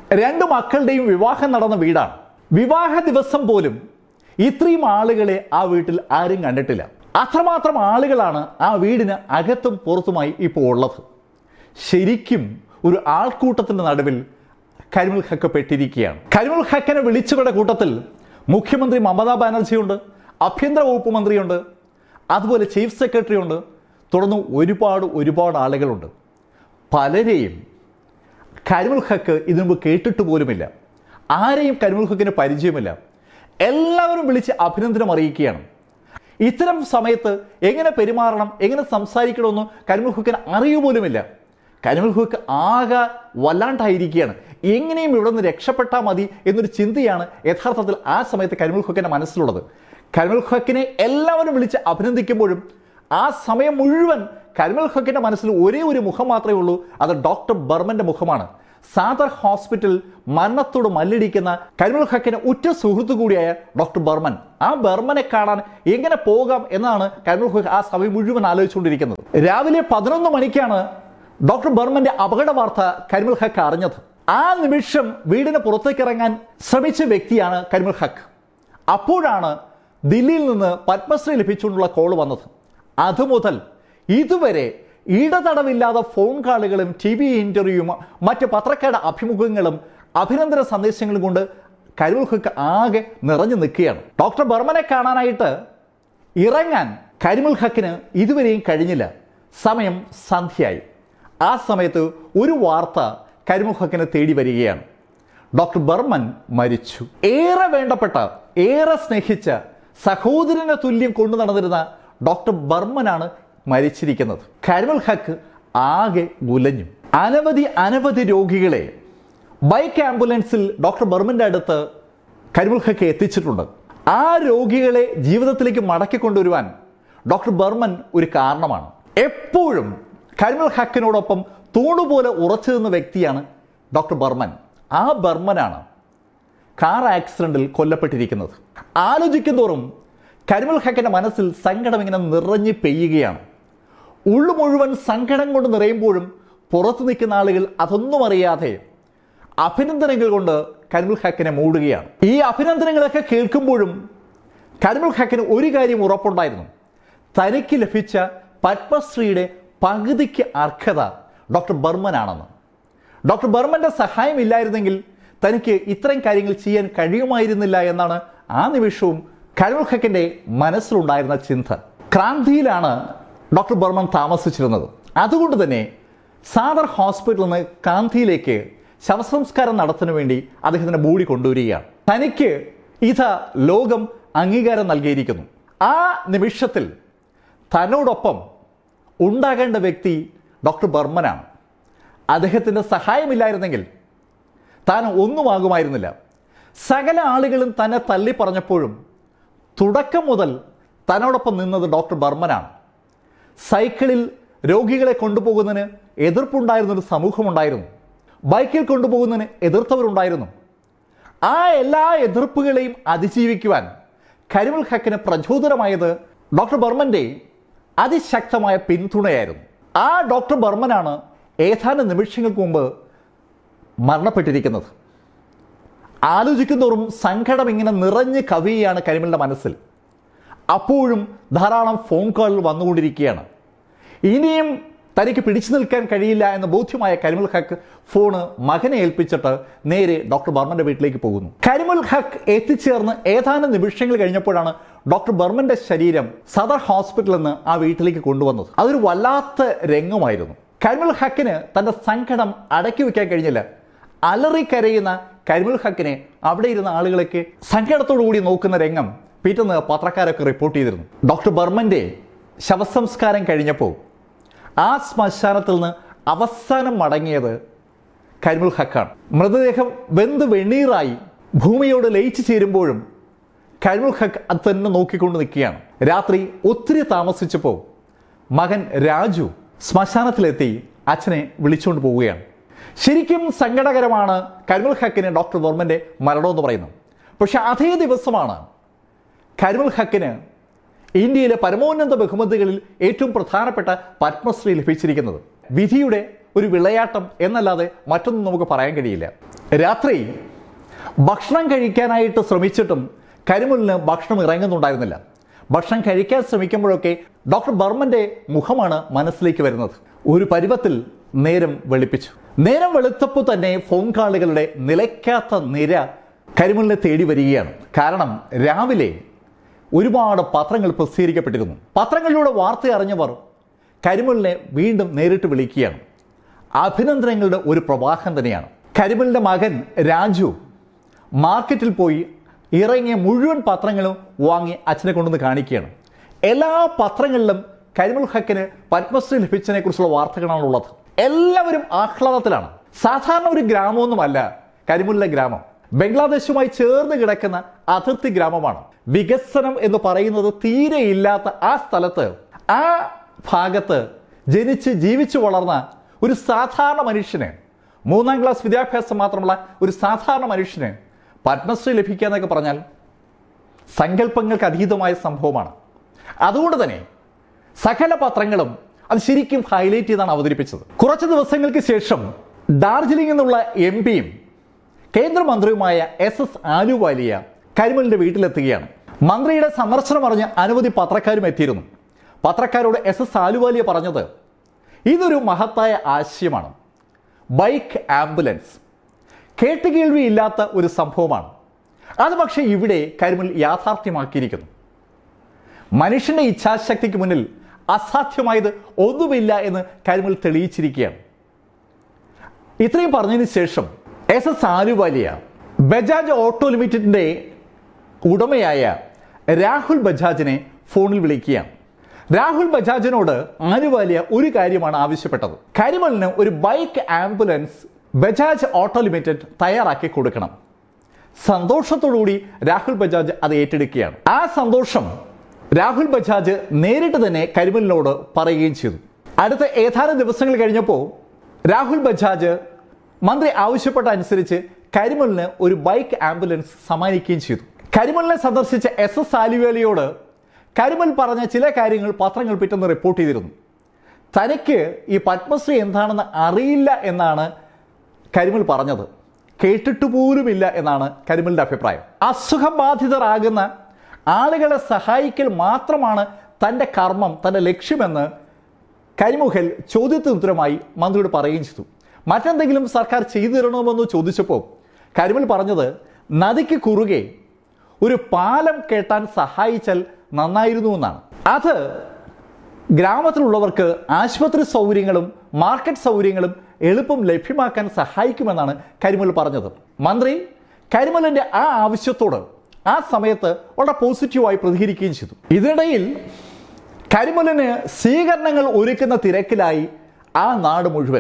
S1: രണ്ട് മക്കളുടെയും വിവാഹം നടന്ന വീടാണ് വിവാഹ ദിവസം പോലും ഇത്രയും ആളുകളെ ആ വീട്ടിൽ ആരും കണ്ടിട്ടില്ല അത്രമാത്രം ആളുകളാണ് ആ വീടിന് അകത്തും പുറത്തുമായി ഇപ്പോൾ ഉള്ളത് ശരിക്കും ഒരു ആൾക്കൂട്ടത്തിന്റെ നടുവിൽ കരിമുൽ ഹക്ക് പെട്ടിരിക്കുകയാണ് കരിമുൽ ഹക്കിനെ വിളിച്ചവരുടെ കൂട്ടത്തിൽ മുഖ്യമന്ത്രി മമതാ ബാനർജിയുണ്ട് ആഭ്യന്തര വകുപ്പ് മന്ത്രിയുണ്ട് അതുപോലെ ചീഫ് സെക്രട്ടറി ഉണ്ട് തുടർന്ന് ഒരുപാട് ഒരുപാട് ആളുകളുണ്ട് പലരെയും കരിമുൽ ഹക്ക് ഇതിനു മുമ്പ് കേട്ടിട്ട് പോലുമില്ല ആരെയും കരിമുൽ ഹക്കിന് പരിചയമില്ല എല്ലാവരും വിളിച്ച് അഭിനന്ദനം അറിയിക്കുകയാണ് ഇത്തരം സമയത്ത് എങ്ങനെ പെരുമാറണം എങ്ങനെ സംസാരിക്കണമെന്ന് കരിമുൽ ഹുക്കിന് അറിയു പോലുമില്ല കരിമുൽ ഹുക്ക് ആകെ വല്ലാണ്ടായിരിക്കുകയാണ് എങ്ങനെയും ഇവിടെ നിന്ന് രക്ഷപ്പെട്ടാൽ മതി എന്നൊരു ചിന്തയാണ് യഥാർത്ഥത്തിൽ ആ സമയത്ത് കരിമുൽ ഹുക്കിന്റെ മനസ്സിലുള്ളത് കരിമുൽ ഹക്കിനെ എല്ലാവരും വിളിച്ച് അഭിനന്ദിക്കുമ്പോഴും ആ സമയം മുഴുവൻ കരിമുൽ ഹക്കിന്റെ മനസ്സിൽ ഒരേ ഒരു മുഖം മാത്രമേ ഉള്ളൂ അത് ഡോക്ടർ ബർമന്റെ മുഖമാണ് സാദർ ഹോസ്പിറ്റൽ മരണത്തോട് മല്ലിടിക്കുന്ന കരിമുൽ ഹക്കിന് ഉറ്റ സുഹൃത്തു കൂടിയായ ഡോക്ടർ ബർമൻ ആ ബർമനെ കാണാൻ എങ്ങനെ പോകാം എന്നാണ് കരിമുൽ ഹക്ക് ആ സമയം മുഴുവൻ ആലോചിച്ചുകൊണ്ടിരിക്കുന്നത് രാവിലെ പതിനൊന്ന് മണിക്കാണ് ഡോക്ടർ ബർമന്റെ അപകട വാർത്ത കരിമുൽ ഹക്ക് അറിഞ്ഞത് ആ നിമിഷം വീടിന് പുറത്തേക്ക് ഇറങ്ങാൻ ശ്രമിച്ച വ്യക്തിയാണ് കരിമുൽ ഹക്ക് അപ്പോഴാണ് ദില്ലിയിൽ നിന്ന് പത്മശ്രീ ലഭിച്ചുകൊണ്ടുള്ള കോൾ വന്നത് അതുമുതൽ ഇതുവരെ ഇടതടവില്ലാതെ ഫോൺ കാളുകളും ടി വി ഇന്റർവ്യൂവും മറ്റ് പത്രക്കാരുടെ അഭിമുഖങ്ങളും അഭിനന്ദന സന്ദേശങ്ങളും കൊണ്ട് കരുൾ ഹുക്ക് ആകെ നിറഞ്ഞു നിൽക്കുകയാണ് ഡോക്ടർ ബർമനെ കാണാനായിട്ട് ഇറങ്ങാൻ കരിമുൽ ഹക്കിന് ഇതുവരെയും കഴിഞ്ഞില്ല സമയം സന്ധ്യയായി ആ സമയത്ത് ഒരു വാർത്ത കരിമുൽ ഹക്കിനെ തേടി വരികയാണ് ഡോക്ടർ ബർമൻ മരിച്ചു ഏറെ വേണ്ടപ്പെട്ട ഏറെ സ്നേഹിച്ച സഹോദരനെ തുല്യം കൊണ്ടു നടന്നിരുന്ന ഡോക്ടർ ബർമനാണ് മരിച്ചിരിക്കുന്നത് കരിമുൽ ഹക്ക് ആകെ ഉലഞ്ഞു അനവധി അനവധി രോഗികളെ ബൈക്ക് ആംബുലൻസിൽ ഡോക്ടർ ബർമന്റെ അടുത്ത് കരിമുൽ ഹക്ക് എത്തിച്ചിട്ടുണ്ട് ആ രോഗികളെ ജീവിതത്തിലേക്ക് മടക്കി കൊണ്ടുവരുവാൻ ഡോക്ടർ ബർമൻ ഒരു കാരണമാണ് എപ്പോഴും കരിമുൽ ഹക്കിനോടൊപ്പം തൂണുപോലെ ഉറച്ചു നിന്ന വ്യക്തിയാണ് ഡോക്ടർ ബർമൻ ആ ബർമനാണ് കാർ ആക്സിഡന്റിൽ കൊല്ലപ്പെട്ടിരിക്കുന്നത് ആലോചിക്കുന്തോറും കരിമുൽ ഹക്കിന്റെ മനസ്സിൽ സങ്കടം ഇങ്ങനെ നിറഞ്ഞു പെയ്യുകയാണ് ഉള്ളു മുഴുവൻ സങ്കടം കൊണ്ട് നിറയുമ്പോഴും പുറത്തു നിൽക്കുന്ന ആളുകൾ അതൊന്നും അറിയാതെ അഭിനന്ദനങ്ങൾ കൊണ്ട് കരിമുൽ ഹക്കിനെ മൂടുകയാണ് ഈ അഭിനന്ദനങ്ങളൊക്കെ കേൾക്കുമ്പോഴും കരിമുൽ ഹക്കിന് ഒരു കാര്യം ഉറപ്പുണ്ടായിരുന്നു തനിക്ക് ലഭിച്ച പത്മശ്രീയുടെ പകുതിക്ക് അർഹത ഡോക്ടർ ബർമനാണെന്ന് ഡോക്ടർ ബർമന്റെ സഹായം ഇല്ലായിരുന്നെങ്കിൽ തനിക്ക് ഇത്രയും കാര്യങ്ങൾ ചെയ്യാൻ കഴിയുമായിരുന്നില്ല എന്നാണ് ആ നിമിഷവും കരിമുൽ ഹക്കിന്റെ മനസ്സിലുണ്ടായിരുന്ന ചിന്ത ക്രാന്തിയിലാണ് ഡോക്ടർ ബർമൻ താമസിച്ചിരുന്നത് അതുകൊണ്ട് തന്നെ സാദർ ഹോസ്പിറ്റലിൽ നിന്ന് കാന്തിയിലേക്ക് ശവസംസ്കാരം നടത്തുന്നതിന് വേണ്ടി അദ്ദേഹത്തിന്റെ ബോഡി കൊണ്ടുവരികയാണ് തനിക്ക് ഇത് ലോകം അംഗീകാരം നൽകിയിരിക്കുന്നു ആ നിമിഷത്തിൽ തന്നോടൊപ്പം ഉണ്ടാകേണ്ട വ്യക്തി ഡോക്ടർ ബർമനാണ് അദ്ദേഹത്തിൻ്റെ സഹായമില്ലായിരുന്നെങ്കിൽ താൻ ഒന്നുമാകുമായിരുന്നില്ല സകല ആളുകളും തന്നെ തള്ളി പറഞ്ഞപ്പോഴും തുടക്കം മുതൽ തന്നോടൊപ്പം നിന്നത് ഡോക്ടർ ബർമനാണ് സൈക്കിളിൽ രോഗികളെ കൊണ്ടുപോകുന്നതിന് എതിർപ്പുണ്ടായിരുന്നൊരു സമൂഹമുണ്ടായിരുന്നു ബൈക്കിൽ കൊണ്ടുപോകുന്നതിന് എതിർത്തവരുണ്ടായിരുന്നു ആ എല്ലാ എതിർപ്പുകളെയും അതിജീവിക്കുവാൻ കരിമുൽ ഹക്കിന് പ്രചോദനമായത് ഡോക്ടർ ബർമന്റെ അതിശക്തമായ പിന്തുണയായിരുന്നു ആ ഡോക്ടർ ബർമനാണ് ഏതാനും നിമിഷങ്ങൾക്ക് മുമ്പ് മരണപ്പെട്ടിരിക്കുന്നത് ആലോചിക്കുന്നതോറും സങ്കടം ഇങ്ങനെ നിറഞ്ഞ് കവിയാണ് കരിമലിൻ്റെ മനസ്സിൽ അപ്പോഴും ധാരാളം ഫോൺ കോളുകൾ വന്നുകൊണ്ടിരിക്കുകയാണ് ഇനിയും തനിക്ക് പിടിച്ചു നിൽക്കാൻ കഴിയില്ല എന്ന് ബോധ്യമായ കരിമുൽ ഹക്ക് ഫോണ് മകനെ ഏൽപ്പിച്ചിട്ട് നേരെ ഡോക്ടർ ബർമന്റെ വീട്ടിലേക്ക് പോകുന്നു കരിമുൽ ഹക്ക് എത്തിച്ചേർന്ന് ഏതാനും നിമിഷങ്ങൾ കഴിഞ്ഞപ്പോഴാണ് ഡോക്ടർ ബർമന്റെ ശരീരം സദർ ഹോസ്പിറ്റലിൽ നിന്ന് ആ വീട്ടിലേക്ക് കൊണ്ടുവന്നത് അതൊരു വല്ലാത്ത രംഗമായിരുന്നു കരിമുൽ ഹക്കിന് തന്റെ സങ്കടം അടക്കി വെക്കാൻ കഴിഞ്ഞില്ല അലറി കരയുന്ന കരിമുൽ ഹക്കിനെ അവിടെ ഇരുന്ന ആളുകളൊക്കെ സങ്കടത്തോടു കൂടി നോക്കുന്ന രംഗം പിറ്റേന്ന് പത്രക്കാരൊക്കെ റിപ്പോർട്ട് ചെയ്തിരുന്നു ഡോക്ടർ ബർമന്റെ ശവസംസ്കാരം കഴിഞ്ഞപ്പോൾ ആ ശ്മശാനത്തിൽ നിന്ന് അവസാനം മടങ്ങിയത് കരിമുൽ ഹക്കാണ് മൃതദേഹം വെന്ത് വെണ്ണീറായി ഭൂമിയോട് ലയിച്ചു ചേരുമ്പോഴും കരിമുൽ ഹക്ക് അത് തന്നെ നോക്കിക്കൊണ്ട് നിൽക്കുകയാണ് രാത്രി ഒത്തിരി താമസിച്ചപ്പോൾ മകൻ രാജു ശ്മശാനത്തിലെത്തി അച്ഛനെ വിളിച്ചുകൊണ്ട് പോവുകയാണ് ശരിക്കും സങ്കടകരമാണ് കരിമുൽ ഹക്കിന് ഡോക്ടർ വർമ്മന്റെ മരണമെന്ന് പറയുന്നത് പക്ഷെ അതേ ദിവസമാണ് കരിമുൽ ഹക്കിന് ഇന്ത്യയിലെ പരമോന്നത ബഹുമതികളിൽ ഏറ്റവും പ്രധാനപ്പെട്ട പത്മശ്രീ ലഭിച്ചിരിക്കുന്നത് വിധിയുടെ ഒരു വിളയാട്ടം എന്നല്ലാതെ മറ്റൊന്നും നമുക്ക് പറയാൻ കഴിയില്ല രാത്രി ഭക്ഷണം കഴിക്കാനായിട്ട് ശ്രമിച്ചിട്ടും കരിമുലിന് ഭക്ഷണം ഇറങ്ങുന്നുണ്ടായിരുന്നില്ല ഭക്ഷണം കഴിക്കാൻ ശ്രമിക്കുമ്പോഴൊക്കെ ഡോക്ടർ ബർമന്റെ മുഖമാണ് മനസ്സിലേക്ക് വരുന്നത് ഒരു പരുവത്തിൽ നേരം വെളുപ്പിച്ചു നേരം വെളുത്തപ്പോൾ തന്നെ ഫോൺ കാളുകളുടെ നിലയ്ക്കാത്ത നിര കരിമുലിനെ തേടി വരികയാണ് കാരണം രാവിലെ ഒരുപാട് പത്രങ്ങൾ പ്രസിദ്ധീകരിക്കപ്പെട്ടിരുന്നു പത്രങ്ങളിലൂടെ വാർത്ത അറിഞ്ഞവർ കരിമുലിനെ വീണ്ടും നേരിട്ട് വിളിക്കുകയാണ് അഭിനന്ദനങ്ങളുടെ ഒരു പ്രവാഹം തന്നെയാണ് കരിമലിൻ്റെ മകൻ രാജു മാർക്കറ്റിൽ പോയി ഇറങ്ങിയ മുഴുവൻ പത്രങ്ങളും വാങ്ങി അച്ഛനെ കൊണ്ടുവന്ന് കാണിക്കുകയാണ് എല്ലാ പത്രങ്ങളിലും കരിമുൽ ഹക്കിന് പത്മശ്രീ ലഭിച്ചതിനെ കുറിച്ചുള്ള വാർത്തകളാണുള്ളത് എല്ലാവരും ആഹ്ലാദത്തിലാണ് സാധാരണ ഒരു ഗ്രാമമൊന്നുമല്ല കരിമുലിലെ ഗ്രാമം ബംഗ്ലാദേശുമായി ചേർന്ന് കിടക്കുന്ന അതിർത്തി ഗ്രാമമാണ് വികസനം എന്ന് പറയുന്നത് തീരെ ഇല്ലാത്ത ആ സ്ഥലത്ത് ആ ഭാഗത്ത് ജനിച്ച് ജീവിച്ചു വളർന്ന ഒരു സാധാരണ മനുഷ്യന് മൂന്നാം ക്ലാസ് വിദ്യാഭ്യാസം മാത്രമുള്ള ഒരു സാധാരണ മനുഷ്യന് പത്മശ്രീ ലഭിക്കുക എന്നൊക്കെ പറഞ്ഞാൽ സങ്കല്പങ്ങൾക്ക് അതീതമായ സംഭവമാണ് അതുകൊണ്ട് തന്നെ സകല പത്രങ്ങളും അത് ശരിക്കും ഹൈലൈറ്റ് ചെയ്താണ് അവതരിപ്പിച്ചത് കുറച്ച് ദിവസങ്ങൾക്ക് ശേഷം ഡാർജിലിംഗിൽ നിന്നുള്ള എം പിയും കേന്ദ്രമന്ത്രിയുമായ എസ് എസ് ആലുവാലിയ കരിമലിന്റെ വീട്ടിലെത്തുകയാണ് മന്ത്രിയുടെ സന്ദർശനം അറിഞ്ഞ് അനവധി പത്രക്കാരും എത്തിയിരുന്നു പത്രക്കാരോട് എസ് എസ് ആലുവാലിയ പറഞ്ഞത് ഇതൊരു മഹത്തായ ആശയമാണ് ബൈക്ക് ആംബുലൻസ് കേട്ടുകേൾവിയില്ലാത്ത ഒരു സംഭവമാണ് അത് പക്ഷേ ഇവിടെ കരിമൽ യാഥാർത്ഥ്യമാക്കിയിരിക്കുന്നു മനുഷ്യന്റെ ഇച്ഛാശക്തിക്ക് മുന്നിൽ അസാധ്യമായത് ഒന്നുമില്ല എന്ന് കരിമൽ തെളിയിച്ചിരിക്കുകയാണ് ഇത്രയും പറഞ്ഞതിന് ശേഷം S S Ahluwalia Bajaj auto ലിമിറ്റഡിന്റെ ഉടമയായ രാഹുൽ ബജാജിനെ ഫോണിൽ വിളിക്കുകയാണ് രാഹുൽ ബജാജിനോട് ആലുവാലിയ ഒരു കാര്യമാണ് ആവശ്യപ്പെട്ടത് കരിമലിന് ഒരു bike ambulance Bajaj auto limited തയ്യാറാക്കി കൊടുക്കണം സന്തോഷത്തോടുകൂടി രാഹുൽ ബജാജ് അത് ഏറ്റെടുക്കുകയാണ് ആ സന്തോഷം രാഹുൽ ബജാജ് നേരിട്ട് തന്നെ കരിമലിനോട് പറയുകയും ചെയ്തു അടുത്ത ഏതാനും ദിവസങ്ങൾ കഴിഞ്ഞപ്പോൾ രാഹുൽ ബജാജ് മന്ത്രി ആവശ്യപ്പെട്ട അനുസരിച്ച് കരിമലിന് ഒരു ബൈക്ക് ആംബുലൻസ് സമ്മാനിക്കുകയും ചെയ്തു കരിമലിനെ സന്ദർശിച്ച എസ് എസ് ആലുവേലിയോട് കരിമൽ പറഞ്ഞ ചില കാര്യങ്ങൾ പത്രങ്ങൾ പിറ്റെന്ന് റിപ്പോർട്ട് ചെയ്തിരുന്നു തനിക്ക് ഈ പത്മശ്രീ എന്താണെന്ന് അറിയില്ല എന്നാണ് കരിമൽ പറഞ്ഞത് കേട്ടിട്ട് പോലുമില്ല എന്നാണ് കരിമലിന്റെ അഭിപ്രായം അസുഖബാധിതരാകുന്ന ആളുകളെ സഹായിക്കൽ മാത്രമാണ് തൻ്റെ കർമ്മം തൻ്റെ ലക്ഷ്യമെന്ന് കരിമുഖൽ ചോദ്യത്തിന് ഉത്തരമായി മന്ത്രിയോട് പറയുകയും ചെയ്തു മറ്റെന്തെങ്കിലും സർക്കാർ ചെയ്തു തരണമെന്ന് ചോദിച്ചപ്പോൾ കരിമൽ പറഞ്ഞത് നദിക്ക് കുറുകെ ഒരു പാലം കെട്ടാൻ സഹായിച്ചാൽ നന്നായിരുന്നു എന്നാണ് അത് ഗ്രാമത്തിലുള്ളവർക്ക് ആശുപത്രി സൗകര്യങ്ങളും മാർക്കറ്റ് സൗകര്യങ്ങളും എളുപ്പം ലഭ്യമാക്കാൻ സഹായിക്കുമെന്നാണ് കരിമൽ പറഞ്ഞത് മന്ത്രി കരിമലിന്റെ ആ ആവശ്യത്തോട് ആ സമയത്ത് വളരെ പോസിറ്റീവായി പ്രതികരിക്കുകയും ചെയ്തു ഇതിനിടയിൽ കരിമലിന് സ്വീകരണങ്ങൾ ഒരുക്കുന്ന തിരക്കിലായി ആ നാട് മുഴുവൻ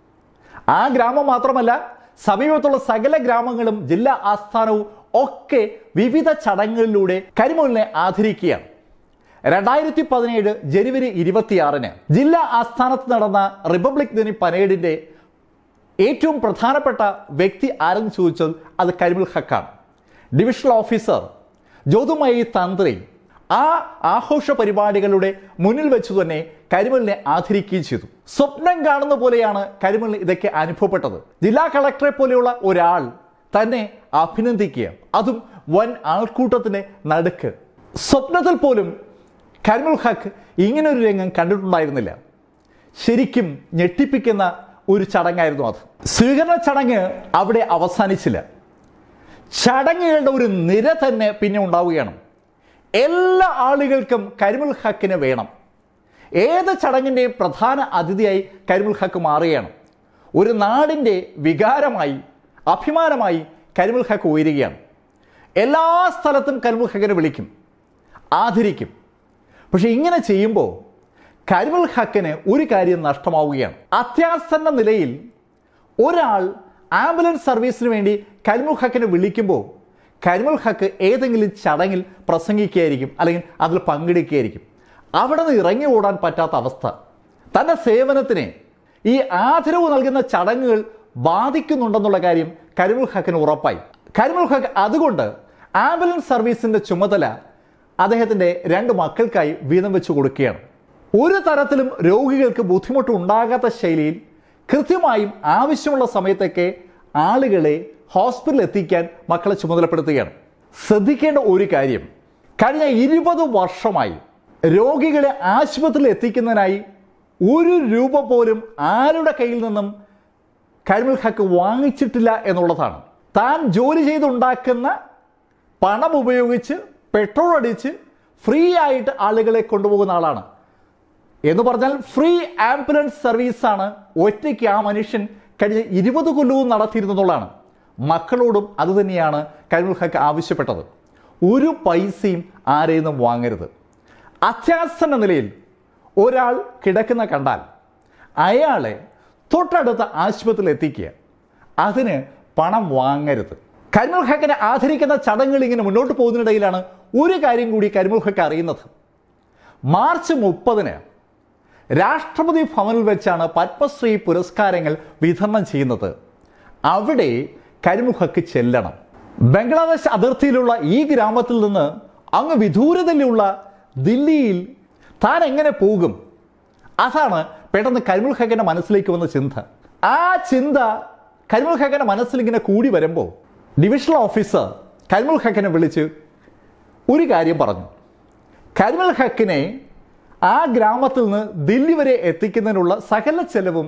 S1: ആ ഗ്രാമം മാത്രമല്ല സമീപത്തുള്ള സകല ഗ്രാമങ്ങളും ജില്ലാ ആസ്ഥാനവും ഒക്കെ വിവിധ ചടങ്ങുകളിലൂടെ കരിമലിനെ ആദരിക്കുകയാണ് രണ്ടായിരത്തി പതിനേഴ് ജനുവരി ഇരുപത്തിയാറിന് ജില്ലാ ആസ്ഥാനത്ത് നടന്ന റിപ്പബ്ലിക് ദിന പരേഡിന്റെ ഏറ്റവും പ്രധാനപ്പെട്ട വ്യക്തി ആരെന്ന് ചോദിച്ചാൽ അത് കരിമുൽ ഹക്കാണ് ഡിവിഷണൽ ഓഫീസർ ജ്യോതിമയി തന്ത്രി ആ ആഘോഷ പരിപാടികളുടെ മുന്നിൽ വെച്ച് തന്നെ കരിമലിനെ ആദരിക്കുകയും ചെയ്തു സ്വപ്നം കാണുന്ന പോലെയാണ് കരിമലിന് ഇതൊക്കെ അനുഭവപ്പെട്ടത് ജില്ലാ കളക്ടറെ പോലെയുള്ള ഒരാൾ തന്നെ അഭിനന്ദിക്കുക അതും വൻ ആൾക്കൂട്ടത്തിന്റെ നടുക്ക് സ്വപ്നത്തിൽ പോലും കരിമുൽ ഹക്ക് ഇങ്ങനൊരു രംഗം കണ്ടിട്ടുണ്ടായിരുന്നില്ല ശരിക്കും ഞെട്ടിപ്പിക്കുന്ന ഒരു ചടങ്ങായിരുന്നു അത് സ്വീകരണ ചടങ്ങ് അവിടെ അവസാനിച്ചില്ല ചടങ്ങുകളുടെ ഒരു നിര തന്നെ പിന്നെ ഉണ്ടാവുകയാണ് എല്ലാ ആളുകൾക്കും കരിമുൽ ഹക്കിന് വേണം ഏത് ചടങ്ങിൻ്റെയും പ്രധാന അതിഥിയായി കരിമുൽ ഹക്ക് മാറുകയാണ് ഒരു നാടിൻ്റെ വികാരമായി അഭിമാനമായി കരിമുൽ ഹക്ക് ഉയരുകയാണ് എല്ലാ സ്ഥലത്തും കരിമുൽ ഹക്കിനെ വിളിക്കും ആദരിക്കും പക്ഷെ ഇങ്ങനെ ചെയ്യുമ്പോൾ കരിമുൽ ഹക്കിന് ഒരു കാര്യം നഷ്ടമാവുകയാണ് അത്യാസന്ന നിലയിൽ ഒരാൾ ആംബുലൻസ് സർവീസിന് വേണ്ടി കരിമുൽ ഹക്കിനെ വിളിക്കുമ്പോൾ കരിമുൽ ഹക്ക് ഏതെങ്കിലും ചടങ്ങിൽ പ്രസംഗിക്കുകയായിരിക്കും അല്ലെങ്കിൽ അതിൽ പങ്കെടുക്കുകയായിരിക്കും അവിടെ നിന്ന് ഇറങ്ങി ഓടാൻ പറ്റാത്ത അവസ്ഥ തൻ്റെ സേവനത്തിന് ഈ ആദരവ് നൽകുന്ന ചടങ്ങുകൾ ബാധിക്കുന്നുണ്ടെന്നുള്ള കാര്യം കരിമുൽ ഹക്കിന് ഉറപ്പായി കരിമുൽ ഹക്ക് അതുകൊണ്ട് ആംബുലൻസ് സർവീസിന്റെ ചുമതല അദ്ദേഹത്തിന്റെ രണ്ട് മക്കൾക്കായി വീതം വെച്ച് കൊടുക്കുകയാണ് ഒരു തരത്തിലും രോഗികൾക്ക് ബുദ്ധിമുട്ട് ഉണ്ടാകാത്ത ശൈലിയിൽ കൃത്യമായും ആവശ്യമുള്ള സമയത്തൊക്കെ ആളുകളെ ഹോസ്പിറ്റലിൽ എത്തിക്കാൻ മക്കളെ ചുമതലപ്പെടുത്തുകയാണ് ശ്രദ്ധിക്കേണ്ട ഒരു കാര്യം കഴിഞ്ഞ ഇരുപത് വർഷമായി രോഗികളെ ആശുപത്രിയിൽ എത്തിക്കുന്നതിനായി ഒരു രൂപ പോലും ആരുടെ കയ്യിൽ നിന്നും കരിമുൽ ഹക്ക് വാങ്ങിച്ചിട്ടില്ല എന്നുള്ളതാണ് താൻ ജോലി ചെയ്തുണ്ടാക്കുന്ന പണം ഉപയോഗിച്ച് പെട്രോൾ അടിച്ച് ഫ്രീ ആയിട്ട് ആളുകളെ കൊണ്ടുപോകുന്ന ആളാണ് എന്ന് പറഞ്ഞാൽ ഫ്രീ ആംബുലൻസ് സർവീസാണ് ഒറ്റയ്ക്ക് ആ മനുഷ്യൻ കഴിഞ്ഞ ഇരുപത് കൊല്ലവും നടത്തിയിരുന്നതുള്ളതാണ് മക്കളോടും അതുതന്നെയാണ് കരിമുൽ ഹക്ക് ആവശ്യപ്പെട്ടത് ഒരു പൈസയും ആരെയും നിന്നും വാങ്ങരുത് അത്യാസന്ന നിലയിൽ ഒരാൾ കിടക്കുന്ന കണ്ടാൽ അയാളെ തൊട്ടടുത്ത ആശുപത്രിയിൽ എത്തിക്കുക അതിന് പണം വാങ്ങരുത് കരിമുൽ ഹക്കിനെ ആദരിക്കുന്ന ചടങ്ങുകൾ ഇങ്ങനെ മുന്നോട്ട് പോകുന്നതിനിടയിലാണ് ഒരു കാര്യം കൂടി കരിമുൽ ഹക്ക് അറിയുന്നത് മാർച്ച് മുപ്പതിന് രാഷ്ട്രപതി ഭവനിൽ വെച്ചാണ് പത്മശ്രീ പുരസ്കാരങ്ങൾ വിതരണം ചെയ്യുന്നത് അവിടെ കരിമുൽ ഹക്ക് ചെല്ലണം ബംഗ്ലാദേശ് അതിർത്തിയിലുള്ള ഈ ഗ്രാമത്തിൽ നിന്ന് അങ്ങ് വിദൂരതയിലുള്ള ദില്ലിയിൽ താൻ എങ്ങനെ പോകും അതാണ് പെട്ടെന്ന് കരിമുൽ ഹക്കിന്റെ മനസ്സിലേക്ക് വന്ന ചിന്ത ആ ചിന്ത കരിമുൽ ഹക്കിന്റെ മനസ്സിൽ ഇങ്ങനെ കൂടി വരുമ്പോൾ ഡിവിഷണൽ ഓഫീസർ കരിമുൽ ഹക്കിനെ വിളിച്ച് ഒരു കാര്യം പറഞ്ഞു കരിമൽ ഹക്കിനെ ആ ഗ്രാമത്തിൽ നിന്ന് ദില്ലി വരെ എത്തിക്കുന്നതിനുള്ള സകല ചെലവും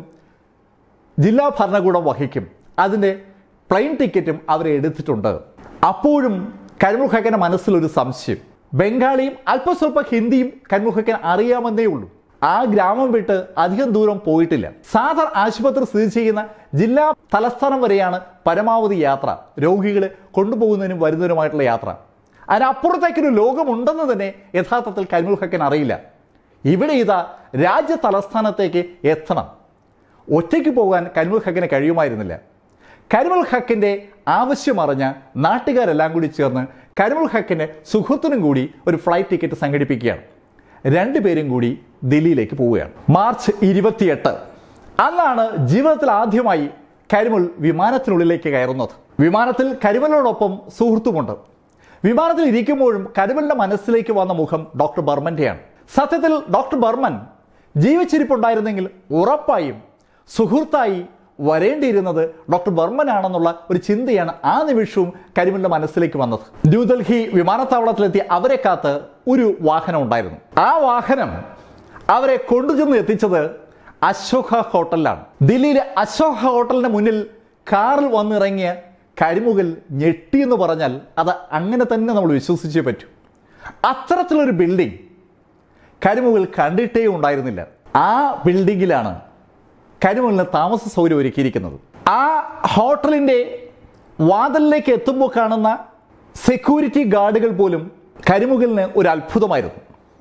S1: ജില്ലാ ഭരണകൂടം വഹിക്കും അതിൻ്റെ പ്ലെയിൻ ടിക്കറ്റും അവരെ എടുത്തിട്ടുണ്ട് അപ്പോഴും കരിമുൽ ഹക്കിന്റെ മനസ്സിലൊരു സംശയം ബംഗാളിയും അല്പസ്വല്പ ഹിന്ദിയും കരിമുൽ ഹക്കിന് അറിയാമെന്നേ ഉള്ളൂ ആ ഗ്രാമം വിട്ട് അധികം ദൂരം പോയിട്ടില്ല സാധാർ ആശുപത്രി സ്ഥിതി ചെയ്യുന്ന ജില്ലാ തലസ്ഥാനം വരെയാണ് പരമാവധി യാത്ര രോഗികളെ കൊണ്ടുപോകുന്നതിനും വരുന്നതിനുമായിട്ടുള്ള യാത്ര അതിനപ്പുറത്തേക്കൊരു ലോകമുണ്ടെന്ന് തന്നെ യഥാർത്ഥത്തിൽ കരിമുൽ ഹക്കിന് അറിയില്ല ഇവിടെ ഇതാ രാജ്യ തലസ്ഥാനത്തേക്ക് എത്തണം ഒറ്റയ്ക്ക് പോകാൻ കരിമുൽ ഹക്കിന് കഴിയുമായിരുന്നില്ല കരിമുൽ ഹക്കിൻ്റെ ആവശ്യമറിഞ്ഞ നാട്ടുകാരെല്ലാം കൂടി ചേർന്ന് കരിമുൽ ഹക്കിൻ്റെ സുഹൃത്തിനും കൂടി ഒരു ഫ്ലൈറ്റ് ടിക്കറ്റ് സംഘടിപ്പിക്കുകയാണ് രണ്ടുപേരും കൂടി ദില്ലിയിലേക്ക് പോവുകയാണ് മാർച്ച് ഇരുപത്തിയെട്ട് അന്നാണ് ജീവിതത്തിൽ ആദ്യമായി കരിമുൽ വിമാനത്തിനുള്ളിലേക്ക് കയറുന്നത് വിമാനത്തിൽ കരിമലിനോടൊപ്പം സുഹൃത്തുമുണ്ട് വിമാനത്തിൽ ഇരിക്കുമ്പോഴും കരിമലിന്റെ മനസ്സിലേക്ക് വന്ന മുഖം ഡോക്ടർ ബർമന്റെയാണ് സത്യത്തിൽ ഡോക്ടർ ബർമൻ ജീവിച്ചിരിപ്പുണ്ടായിരുന്നെങ്കിൽ ഉറപ്പായും സുഹൃത്തായി വരേണ്ടിയിരുന്നത് ഡോക്ടർ ബർമൻ ആണെന്നുള്ള ഒരു ചിന്തയാണ് ആ നിമിഷവും കരിമലിന്റെ മനസ്സിലേക്ക് വന്നത് ന്യൂഡൽഹി വിമാനത്താവളത്തിലെത്തി അവരെ കാത്ത് ഒരു വാഹനം ഉണ്ടായിരുന്നു ആ വാഹനം അവരെ കൊണ്ടുചെന്ന് എത്തിച്ചത് അശോക ഹോട്ടലിലാണ് ദില്ലിയിലെ അശോക ഹോട്ടലിന്റെ മുന്നിൽ കാറിൽ വന്നിറങ്ങിയ കരിമുകിൽ ഞെട്ടി എന്ന് പറഞ്ഞാൽ അത് അങ്ങനെ തന്നെ നമ്മൾ വിശ്വസിച്ചേ പറ്റൂ അത്തരത്തിലൊരു ബിൽഡിംഗ് കരിമുകിൽ കണ്ടിട്ടേ ഉണ്ടായിരുന്നില്ല ആ ബിൽഡിങ്ങിലാണ് കരിമുകിലിന് താമസ സൗകര്യം ഒരുക്കിയിരിക്കുന്നത് ആ ഹോട്ടലിൻ്റെ വാതിലിലേക്ക് എത്തുമ്പോൾ കാണുന്ന സെക്യൂരിറ്റി ഗാർഡുകൾ പോലും കരിമുകിലിന് ഒരു അത്ഭുതമായിരുന്നു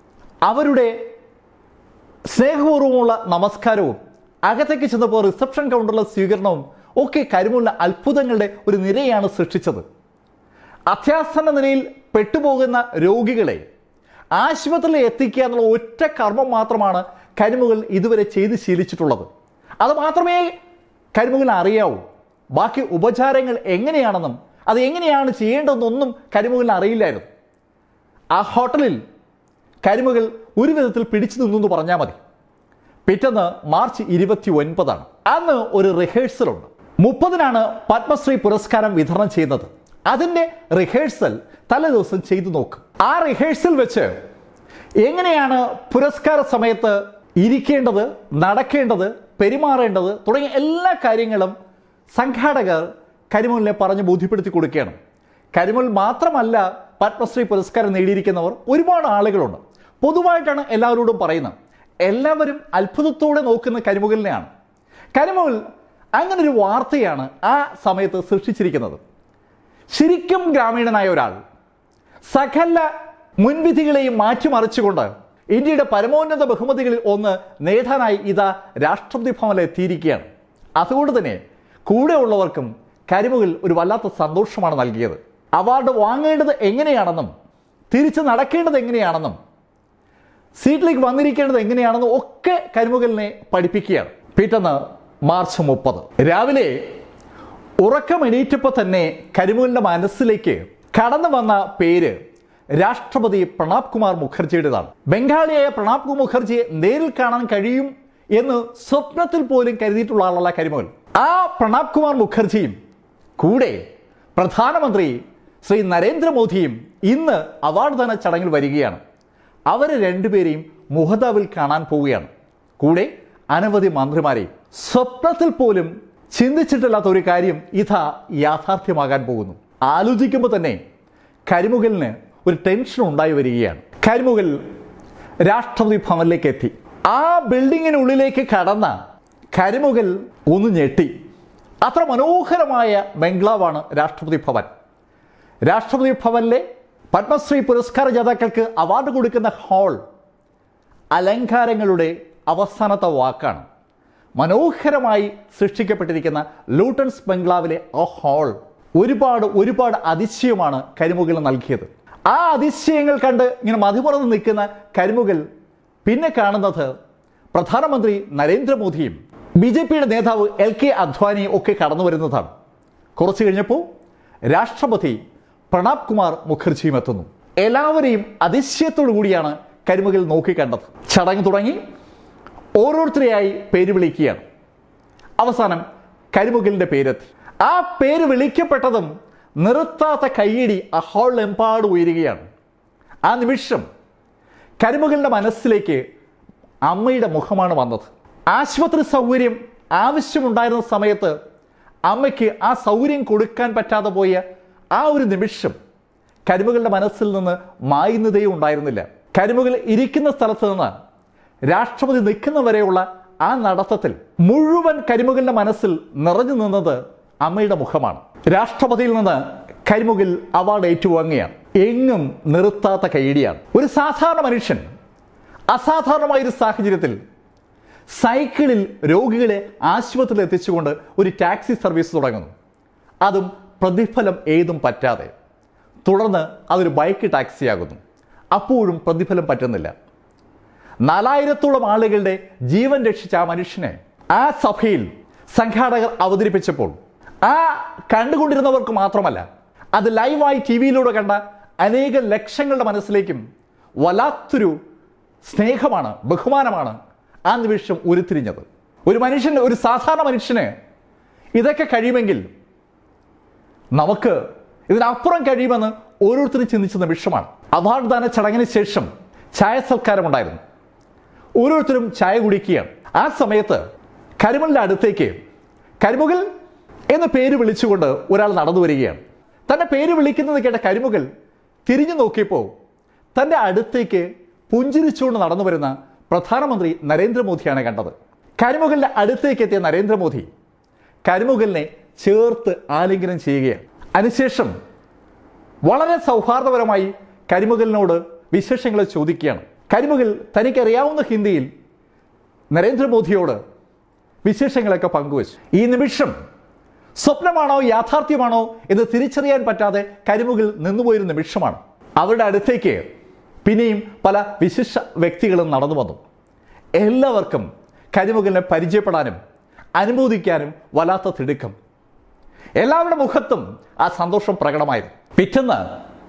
S1: അവരുടെ സ്നേഹപൂർവ്വമുള്ള നമസ്കാരവും അകത്തേക്ക് ചെന്നപ്പോൾ റിസപ്ഷൻ കൗണ്ടറിലെ സ്വീകരണവും ഒക്കെ കരിമുള്ള അത്ഭുതങ്ങളുടെ ഒരു നിരയാണ് സൃഷ്ടിച്ചത് അത്യാസന്ന നിലയിൽ പെട്ടുപോകുന്ന രോഗികളെ ആശുപത്രിയിൽ എത്തിക്കുക എന്നുള്ള ഒറ്റ കർമ്മം മാത്രമാണ് കരിമുകൾ ഇതുവരെ ചെയ്ത് ശീലിച്ചിട്ടുള്ളത് അത് മാത്രമേ കരിമുകിന് അറിയാവൂ ബാക്കി ഉപചാരങ്ങൾ എങ്ങനെയാണെന്നും അത് എങ്ങനെയാണ് ചെയ്യേണ്ടതെന്നൊന്നും കരിമുകിന് അറിയില്ലായിരുന്നു ആ ഹോട്ടലിൽ കരിമുകൾ ഒരു വിധത്തിൽ പിടിച്ചു നിന്നു എന്ന് പറഞ്ഞാൽ മതി പിറ്റേന്ന് മാർച്ച് ഇരുപത്തി ഒൻപതാണ് അന്ന് ഒരു റിഹേഴ്സൽ ഉണ്ട് മുപ്പതിനാണ് പത്മശ്രീ പുരസ്കാരം വിതരണം ചെയ്യുന്നത് അതിൻ്റെ റിഹേഴ്സൽ തലേ ദിവസം ചെയ്തു നോക്കും ആ റിഹേഴ്സൽ വെച്ച് എങ്ങനെയാണ് പുരസ്കാര സമയത്ത് ഇരിക്കേണ്ടത് നടക്കേണ്ടത് പെരുമാറേണ്ടത് തുടങ്ങിയ എല്ലാ കാര്യങ്ങളും സംഘാടകർ കരിമുലിനെ പറഞ്ഞ് ബോധ്യപ്പെടുത്തി കൊടുക്കുകയാണ് കരിമുൽ മാത്രമല്ല പത്മശ്രീ പുരസ്കാരം നേടിയിരിക്കുന്നവർ ഒരുപാട് ആളുകളുണ്ട് പൊതുവായിട്ടാണ് എല്ലാവരോടും പറയുന്നത് എല്ലാവരും അത്ഭുതത്തോടെ നോക്കുന്ന കരിമുകലിനെയാണ് കരിമുകൽ അങ്ങനെ ഒരു വാർത്തയാണ് ആ സമയത്ത് സൃഷ്ടിച്ചിരിക്കുന്നത് ശരിക്കും ഗ്രാമീണനായ ഒരാൾ സകല മുൻവിധികളെയും മാറ്റിമറിച്ചുകൊണ്ട് ഇന്ത്യയുടെ പരമോന്നത ബഹുമതികളിൽ ഒന്ന് നേടാനായി ഇതാ രാഷ്ട്രപതി ഭവനിൽ എത്തിയിരിക്കുകയാണ് അതുകൊണ്ട് തന്നെ കൂടെ ഉള്ളവർക്കും കരിമുകിൽ ഒരു വല്ലാത്ത സന്തോഷമാണ് നൽകിയത് അവാർഡ് വാങ്ങേണ്ടത് എങ്ങനെയാണെന്നും തിരിച്ച് നടക്കേണ്ടത് എങ്ങനെയാണെന്നും സീറ്റിലേക്ക് വന്നിരിക്കേണ്ടത് എങ്ങനെയാണെന്നും ഒക്കെ കരിമുകലിനെ പഠിപ്പിക്കുകയാണ് പിറ്റേന്ന് മാർച്ച് മുപ്പത് രാവിലെ ഉറക്കം എണീറ്റപ്പോൾ തന്നെ കരിമുകലിന്റെ മനസ്സിലേക്ക് കടന്നു വന്ന പേര് രാഷ്ട്രപതി പ്രണാബ് കുമാർ മുഖർജിയുടേതാണ് ബംഗാളിയായ പ്രണാബ് കുമാർ മുഖർജിയെ നേരിൽ കാണാൻ കഴിയും എന്ന് സ്വപ്നത്തിൽ പോലും കരുതിയിട്ടുള്ള ആളല്ല കരിമുകൽ ആ പ്രണാബ് കുമാർ മുഖർജിയും കൂടെ പ്രധാനമന്ത്രി ശ്രീ നരേന്ദ്രമോദിയും ഇന്ന് അവാർഡ് ദാന ചടങ്ങിൽ വരികയാണ് അവരെ രണ്ടുപേരെയും മുഹദാവിൽ കാണാൻ പോവുകയാണ് കൂടെ അനവധി മന്ത്രിമാരെയും സ്വപ്നത്തിൽ പോലും ചിന്തിച്ചിട്ടില്ലാത്ത ഒരു കാര്യം ഇതാ യാഥാർത്ഥ്യമാകാൻ പോകുന്നു ആലോചിക്കുമ്പോൾ തന്നെ കരിമുകലിന് ഒരു ടെൻഷൻ ഉണ്ടായി വരികയാണ് കരിമുകൽ രാഷ്ട്രപതി ഭവനിലേക്ക് എത്തി ആ ബിൽഡിങ്ങിനുള്ളിലേക്ക് കടന്ന കരിമുകൽ ഒന്ന് ഞെട്ടി അത്ര മനോഹരമായ ബംഗ്ലാവാണ് രാഷ്ട്രപതി ഭവൻ രാഷ്ട്രപതി ഭവനിലെ പത്മശ്രീ പുരസ്കാര ജേതാക്കൾക്ക് അവാർഡ് കൊടുക്കുന്ന ഹാൾ അലങ്കാരങ്ങളുടെ അവസാനത്തെ വാക്കാണ് മനോഹരമായി സൃഷ്ടിക്കപ്പെട്ടിരിക്കുന്ന ലൂട്ടൻസ് ബംഗ്ലാവിലെ ആ ഹാൾ ഒരുപാട് ഒരുപാട് അതിശയമാണ് കരിമുകിൽ നൽകിയത് ആ അതിശയങ്ങൾ കണ്ട് ഇങ്ങനെ മതിമറന്ന് നിൽക്കുന്ന കരിമുകിൽ പിന്നെ കാണുന്നത് പ്രധാനമന്ത്രി നരേന്ദ്രമോദിയും ബി ജെ പിയുടെ നേതാവ് എൽ കെ അദ്വാനിയും ഒക്കെ കടന്നു വരുന്നതാണ് കുറച്ചു കഴിഞ്ഞപ്പോൾ രാഷ്ട്രപതി പ്രണബ് കുമാർ മുഖർജിയും എത്തുന്നു എല്ലാവരെയും അതിശയത്തോടു കൂടിയാണ് കരിമുകിൽ നോക്കിക്കണ്ടത് ചടങ്ങ് തുടങ്ങി ഓരോരുത്തരെയായി പേര് വിളിക്കുകയാണ് അവസാനം കരിമുകിലിന്റെ പേരെത്തി ആ പേര് വിളിക്കപ്പെട്ടതും നിർത്താത്ത കയ്യടി ആ ഹാളിലെമ്പാട് ഉയരുകയാണ് ആ നിമിഷം കരിമുകിലിന്റെ മനസ്സിലേക്ക് അമ്മയുടെ മുഖമാണ് വന്നത് ആശുപത്രി സൗകര്യം ആവശ്യമുണ്ടായിരുന്ന സമയത്ത് അമ്മയ്ക്ക് ആ സൗകര്യം കൊടുക്കാൻ പറ്റാതെ പോയ ആ ഒരു നിമിഷം കരിമുകളുടെ മനസ്സിൽ നിന്ന് മായുന്നതേ ഉണ്ടായിരുന്നില്ല കരിമുകൾ ഇരിക്കുന്ന സ്ഥലത്ത് നിന്ന് രാഷ്ട്രപതി നിൽക്കുന്നവരെയുള്ള ആ നടത്തത്തിൽ മുഴുവൻ കരിമുകളുടെ മനസ്സിൽ നിറഞ്ഞു നിന്നത് അമ്മയുടെ മുഖമാണ് രാഷ്ട്രപതിയിൽ നിന്ന് കരിമുകിൽ അവാർഡ് ഏറ്റുവാങ്ങുകയാണ് എങ്ങും നിർത്താത്ത കൈയടിയാണ് ഒരു സാധാരണ മനുഷ്യൻ അസാധാരണമായ ഒരു സാഹചര്യത്തിൽ സൈക്കിളിൽ രോഗികളെ ആശുപത്രിയിൽ എത്തിച്ചുകൊണ്ട് ഒരു ടാക്സി സർവീസ് തുടങ്ങുന്നു അതും പ്രതിഫലം ഏതും പറ്റാതെ തുടർന്ന് അതൊരു ബൈക്ക് ടാക്സിയാകുന്നു അപ്പോഴും പ്രതിഫലം പറ്റുന്നില്ല നാലായിരത്തോളം ആളുകളുടെ ജീവൻ രക്ഷിച്ച ആ മനുഷ്യനെ ആ സഭയിൽ സംഘാടകർ അവതരിപ്പിച്ചപ്പോൾ ആ കണ്ടുകൊണ്ടിരുന്നവർക്ക് മാത്രമല്ല അത് ലൈവായി ടി വിയിലൂടെ കണ്ട അനേക ലക്ഷങ്ങളുടെ മനസ്സിലേക്കും വല്ലാത്തൊരു സ്നേഹമാണ് ബഹുമാനമാണ് ആ നിമിഷം ഉരുത്തിരിഞ്ഞത് ഒരു മനുഷ്യന് ഒരു സാധാരണ മനുഷ്യന് ഇതൊക്കെ കഴിയുമെങ്കിൽ നമുക്ക് ഇതിനപ്പുറം കഴിയുമെന്ന് ഓരോരുത്തരും ചിന്തിച്ച നിമിഷമാണ് അവാർഡ് ദാന ചടങ്ങിന് ശേഷം ചായ സൽക്കാരമുണ്ടായിരുന്നു ഓരോരുത്തരും ചായ കുടിക്കുകയാണ് ആ സമയത്ത് കരിമലിന്റെ അടുത്തേക്ക് കരിമുകൽ എന്ന പേര് വിളിച്ചുകൊണ്ട് ഒരാൾ നടന്നു വരികയാണ് തന്റെ പേര് വിളിക്കുന്നത് കേട്ട കരിമുകൽ തിരിഞ്ഞു നോക്കിയപ്പോൾ തന്റെ അടുത്തേക്ക് പുഞ്ചിരിച്ചുകൊണ്ട് നടന്നു വരുന്ന പ്രധാനമന്ത്രി നരേന്ദ്രമോദിയാണ് കണ്ടത് കരിമുകലിന്റെ അടുത്തേക്ക് എത്തിയ നരേന്ദ്രമോദി കരിമുകലിനെ ചേർത്ത് ആലിംഗനം ചെയ്യുകയാണ് അതിനുശേഷം വളരെ സൗഹാർദ്ദപരമായി കരിമുകലിനോട് വിശേഷങ്ങൾ ചോദിക്കുകയാണ് കരിമുകൽ തനിക്കറിയാവുന്ന ഹിന്ദിയിൽ നരേന്ദ്രമോദിയോട് വിശേഷങ്ങളൊക്കെ പങ്കുവച്ചു ഈ നിമിഷം സ്വപ്നമാണോ യാഥാർത്ഥ്യമാണോ എന്ന് തിരിച്ചറിയാൻ പറ്റാതെ കരിമുകിൽ നിന്നുപോയൊരു നിമിഷമാണ് അവരുടെ അടുത്തേക്ക് പിന്നെയും പല വിശിഷ്ട വ്യക്തികളും നടന്നു വന്നു എല്ലാവർക്കും കരിമുകലിനെ പരിചയപ്പെടാനും അനുമോദിക്കാനും വല്ലാത്ത തിടുക്കം എല്ലാവരുടെ മുഖത്തും ആ സന്തോഷം പ്രകടമായിരുന്നു പിറ്റേന്ന്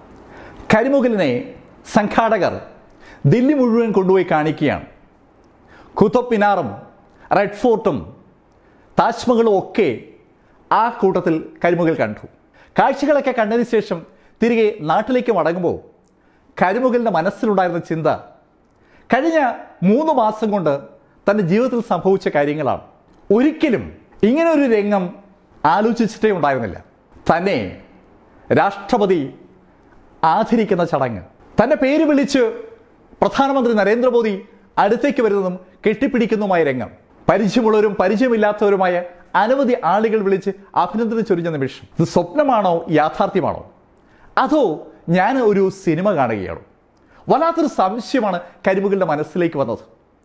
S1: കരിമുകലിനെ സംഘാടകർ ദില്ലി മുഴുവൻ കൊണ്ടുപോയി കാണിക്കുകയാണ് കുത്തബ് മിനാറും റെഡ് ഫോർട്ടും താജ്മഹലും ഒക്കെ ആ കൂട്ടത്തിൽ കരിമുകൾ കണ്ടു കാഴ്ചകളൊക്കെ കണ്ടതിന് ശേഷം തിരികെ നാട്ടിലേക്ക് മടങ്ങുമ്പോൾ കരിമുകലിൻ്റെ മനസ്സിലുണ്ടായിരുന്ന ചിന്ത കഴിഞ്ഞ മൂന്ന് മാസം കൊണ്ട് തൻ്റെ ജീവിതത്തിൽ സംഭവിച്ച കാര്യങ്ങളാണ് ഒരിക്കലും ഇങ്ങനെ ഒരു രംഗം ആലോചിച്ചിട്ടേ ഉണ്ടായിരുന്നില്ല തന്നെ രാഷ്ട്രപതി ആദരിക്കുന്ന ചടങ്ങ് തൻ്റെ പേര് വിളിച്ച് പ്രധാനമന്ത്രി നരേന്ദ്രമോദി അടുത്തേക്ക് വരുന്നതും കെട്ടിപ്പിടിക്കുന്നതുമായ രംഗം പരിചയമുള്ളവരും പരിചയമില്ലാത്തവരുമായ അനവധി ആളുകൾ വിളിച്ച് അഭിനന്ദനം ചൊരിഞ്ഞ നിമിഷം ഇത് സ്വപ്നമാണോ യാഥാർത്ഥ്യമാണോ അതോ ഞാൻ ഒരു സിനിമ കാണുകയാണോ വല്ലാത്തൊരു സംശയമാണ് കരിമുകളുടെ മനസ്സിലേക്ക് വന്നത്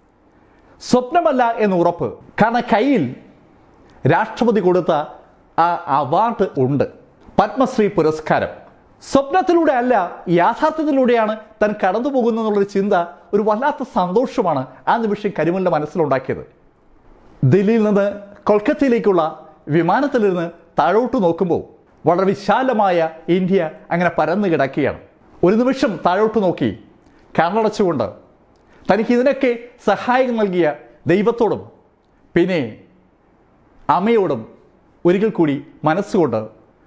S1: സ്വപ്നമല്ല എന്ന് ഉറപ്പ് കാരണം കയ്യിൽ രാഷ്ട്രപതി കൊടുത്ത ആ അവാർഡ് ഉണ്ട് പത്മശ്രീ പുരസ്കാരം സ്വപ്നത്തിലൂടെ അല്ല യാഥാർത്ഥ്യത്തിലൂടെയാണ് താൻ കടന്നു പോകുന്നതെന്നുള്ളൊരു ചിന്ത ഒരു വല്ലാത്ത സന്തോഷമാണ് ആ നിമിഷം കരിമലിൻ്റെ മനസ്സിലുണ്ടാക്കിയത് ദില്ലിയിൽ നിന്ന് കൊൽക്കത്തയിലേക്കുള്ള വിമാനത്തിലിരുന്ന് താഴോട്ട് നോക്കുമ്പോൾ വളരെ വിശാലമായ ഇന്ത്യ അങ്ങനെ പരന്നു കിടക്കുകയാണ് ഒരു നിമിഷം താഴോട്ട് നോക്കി കണ്ണടച്ചുകൊണ്ട് തനിക്ക് ഇതിനൊക്കെ സഹായം നൽകിയ ദൈവത്തോടും പിന്നെ അമ്മയോടും ഒരിക്കൽ കൂടി മനസ്സുകൊണ്ട്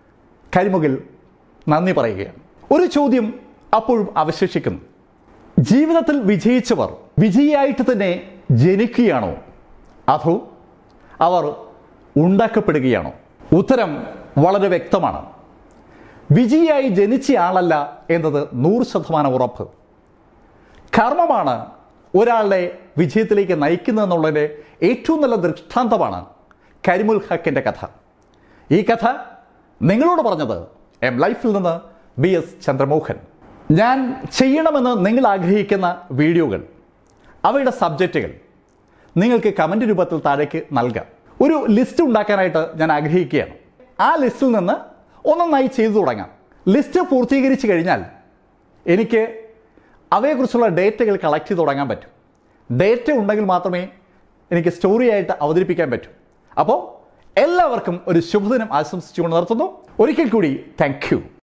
S1: കരിമുകിൽ നന്ദി പറയുകയാണ് ഒരു ചോദ്യം അപ്പോഴും അവശേഷിക്കുന്നു ജീവിതത്തിൽ വിജയിച്ചവർ വിജയിയായിട്ട് തന്നെ ജനിക്കുകയാണോ അതോ അവർ ഉണ്ടാക്കപ്പെടുകയാണോ ഉത്തരം വളരെ വ്യക്തമാണ് വിജയിയായി ജനിച്ചയാളല്ല എന്നത് നൂറ് ശതമാനം ഉറപ്പ് കർമ്മമാണ് ഒരാളുടെ വിജയത്തിലേക്ക് നയിക്കുന്നതെന്നുള്ളതിൻ്റെ ഏറ്റവും നല്ല ദൃഷ്ടാന്തമാണ് കരിമുൽ ഹക്കിൻ്റെ കഥ ഈ കഥ നിങ്ങളോട് പറഞ്ഞത് എം ലൈഫിൽ നിന്ന് ബി എസ് ചന്ദ്രമോഹൻ ഞാൻ ചെയ്യണമെന്ന് നിങ്ങൾ ആഗ്രഹിക്കുന്ന വീഡിയോകൾ അവയുടെ സബ്ജക്റ്റുകൾ നിങ്ങൾക്ക് കമൻറ്റ് രൂപത്തിൽ താഴേക്ക് നൽകാം ഒരു ലിസ്റ്റ് ഉണ്ടാക്കാനായിട്ട് ഞാൻ ആഗ്രഹിക്കുകയാണ് ആ ലിസ്റ്റിൽ നിന്ന് ഒന്നൊന്നായി ചെയ്തു തുടങ്ങാം ലിസ്റ്റ് പൂർത്തീകരിച്ചു കഴിഞ്ഞാൽ എനിക്ക് അവയെക്കുറിച്ചുള്ള ഡേറ്റകൾ കളക്ട് ചെയ്ത് തുടങ്ങാൻ പറ്റും ഡേറ്റ ഉണ്ടെങ്കിൽ മാത്രമേ എനിക്ക് സ്റ്റോറി ആയിട്ട് അവതരിപ്പിക്കാൻ പറ്റൂ അപ്പോൾ എല്ലാവർക്കും ഒരു ശുഭദിനം ആശംസിച്ചുകൊണ്ട് നിർത്തുന്നു ഒരിക്കൽ കൂടി താങ്ക്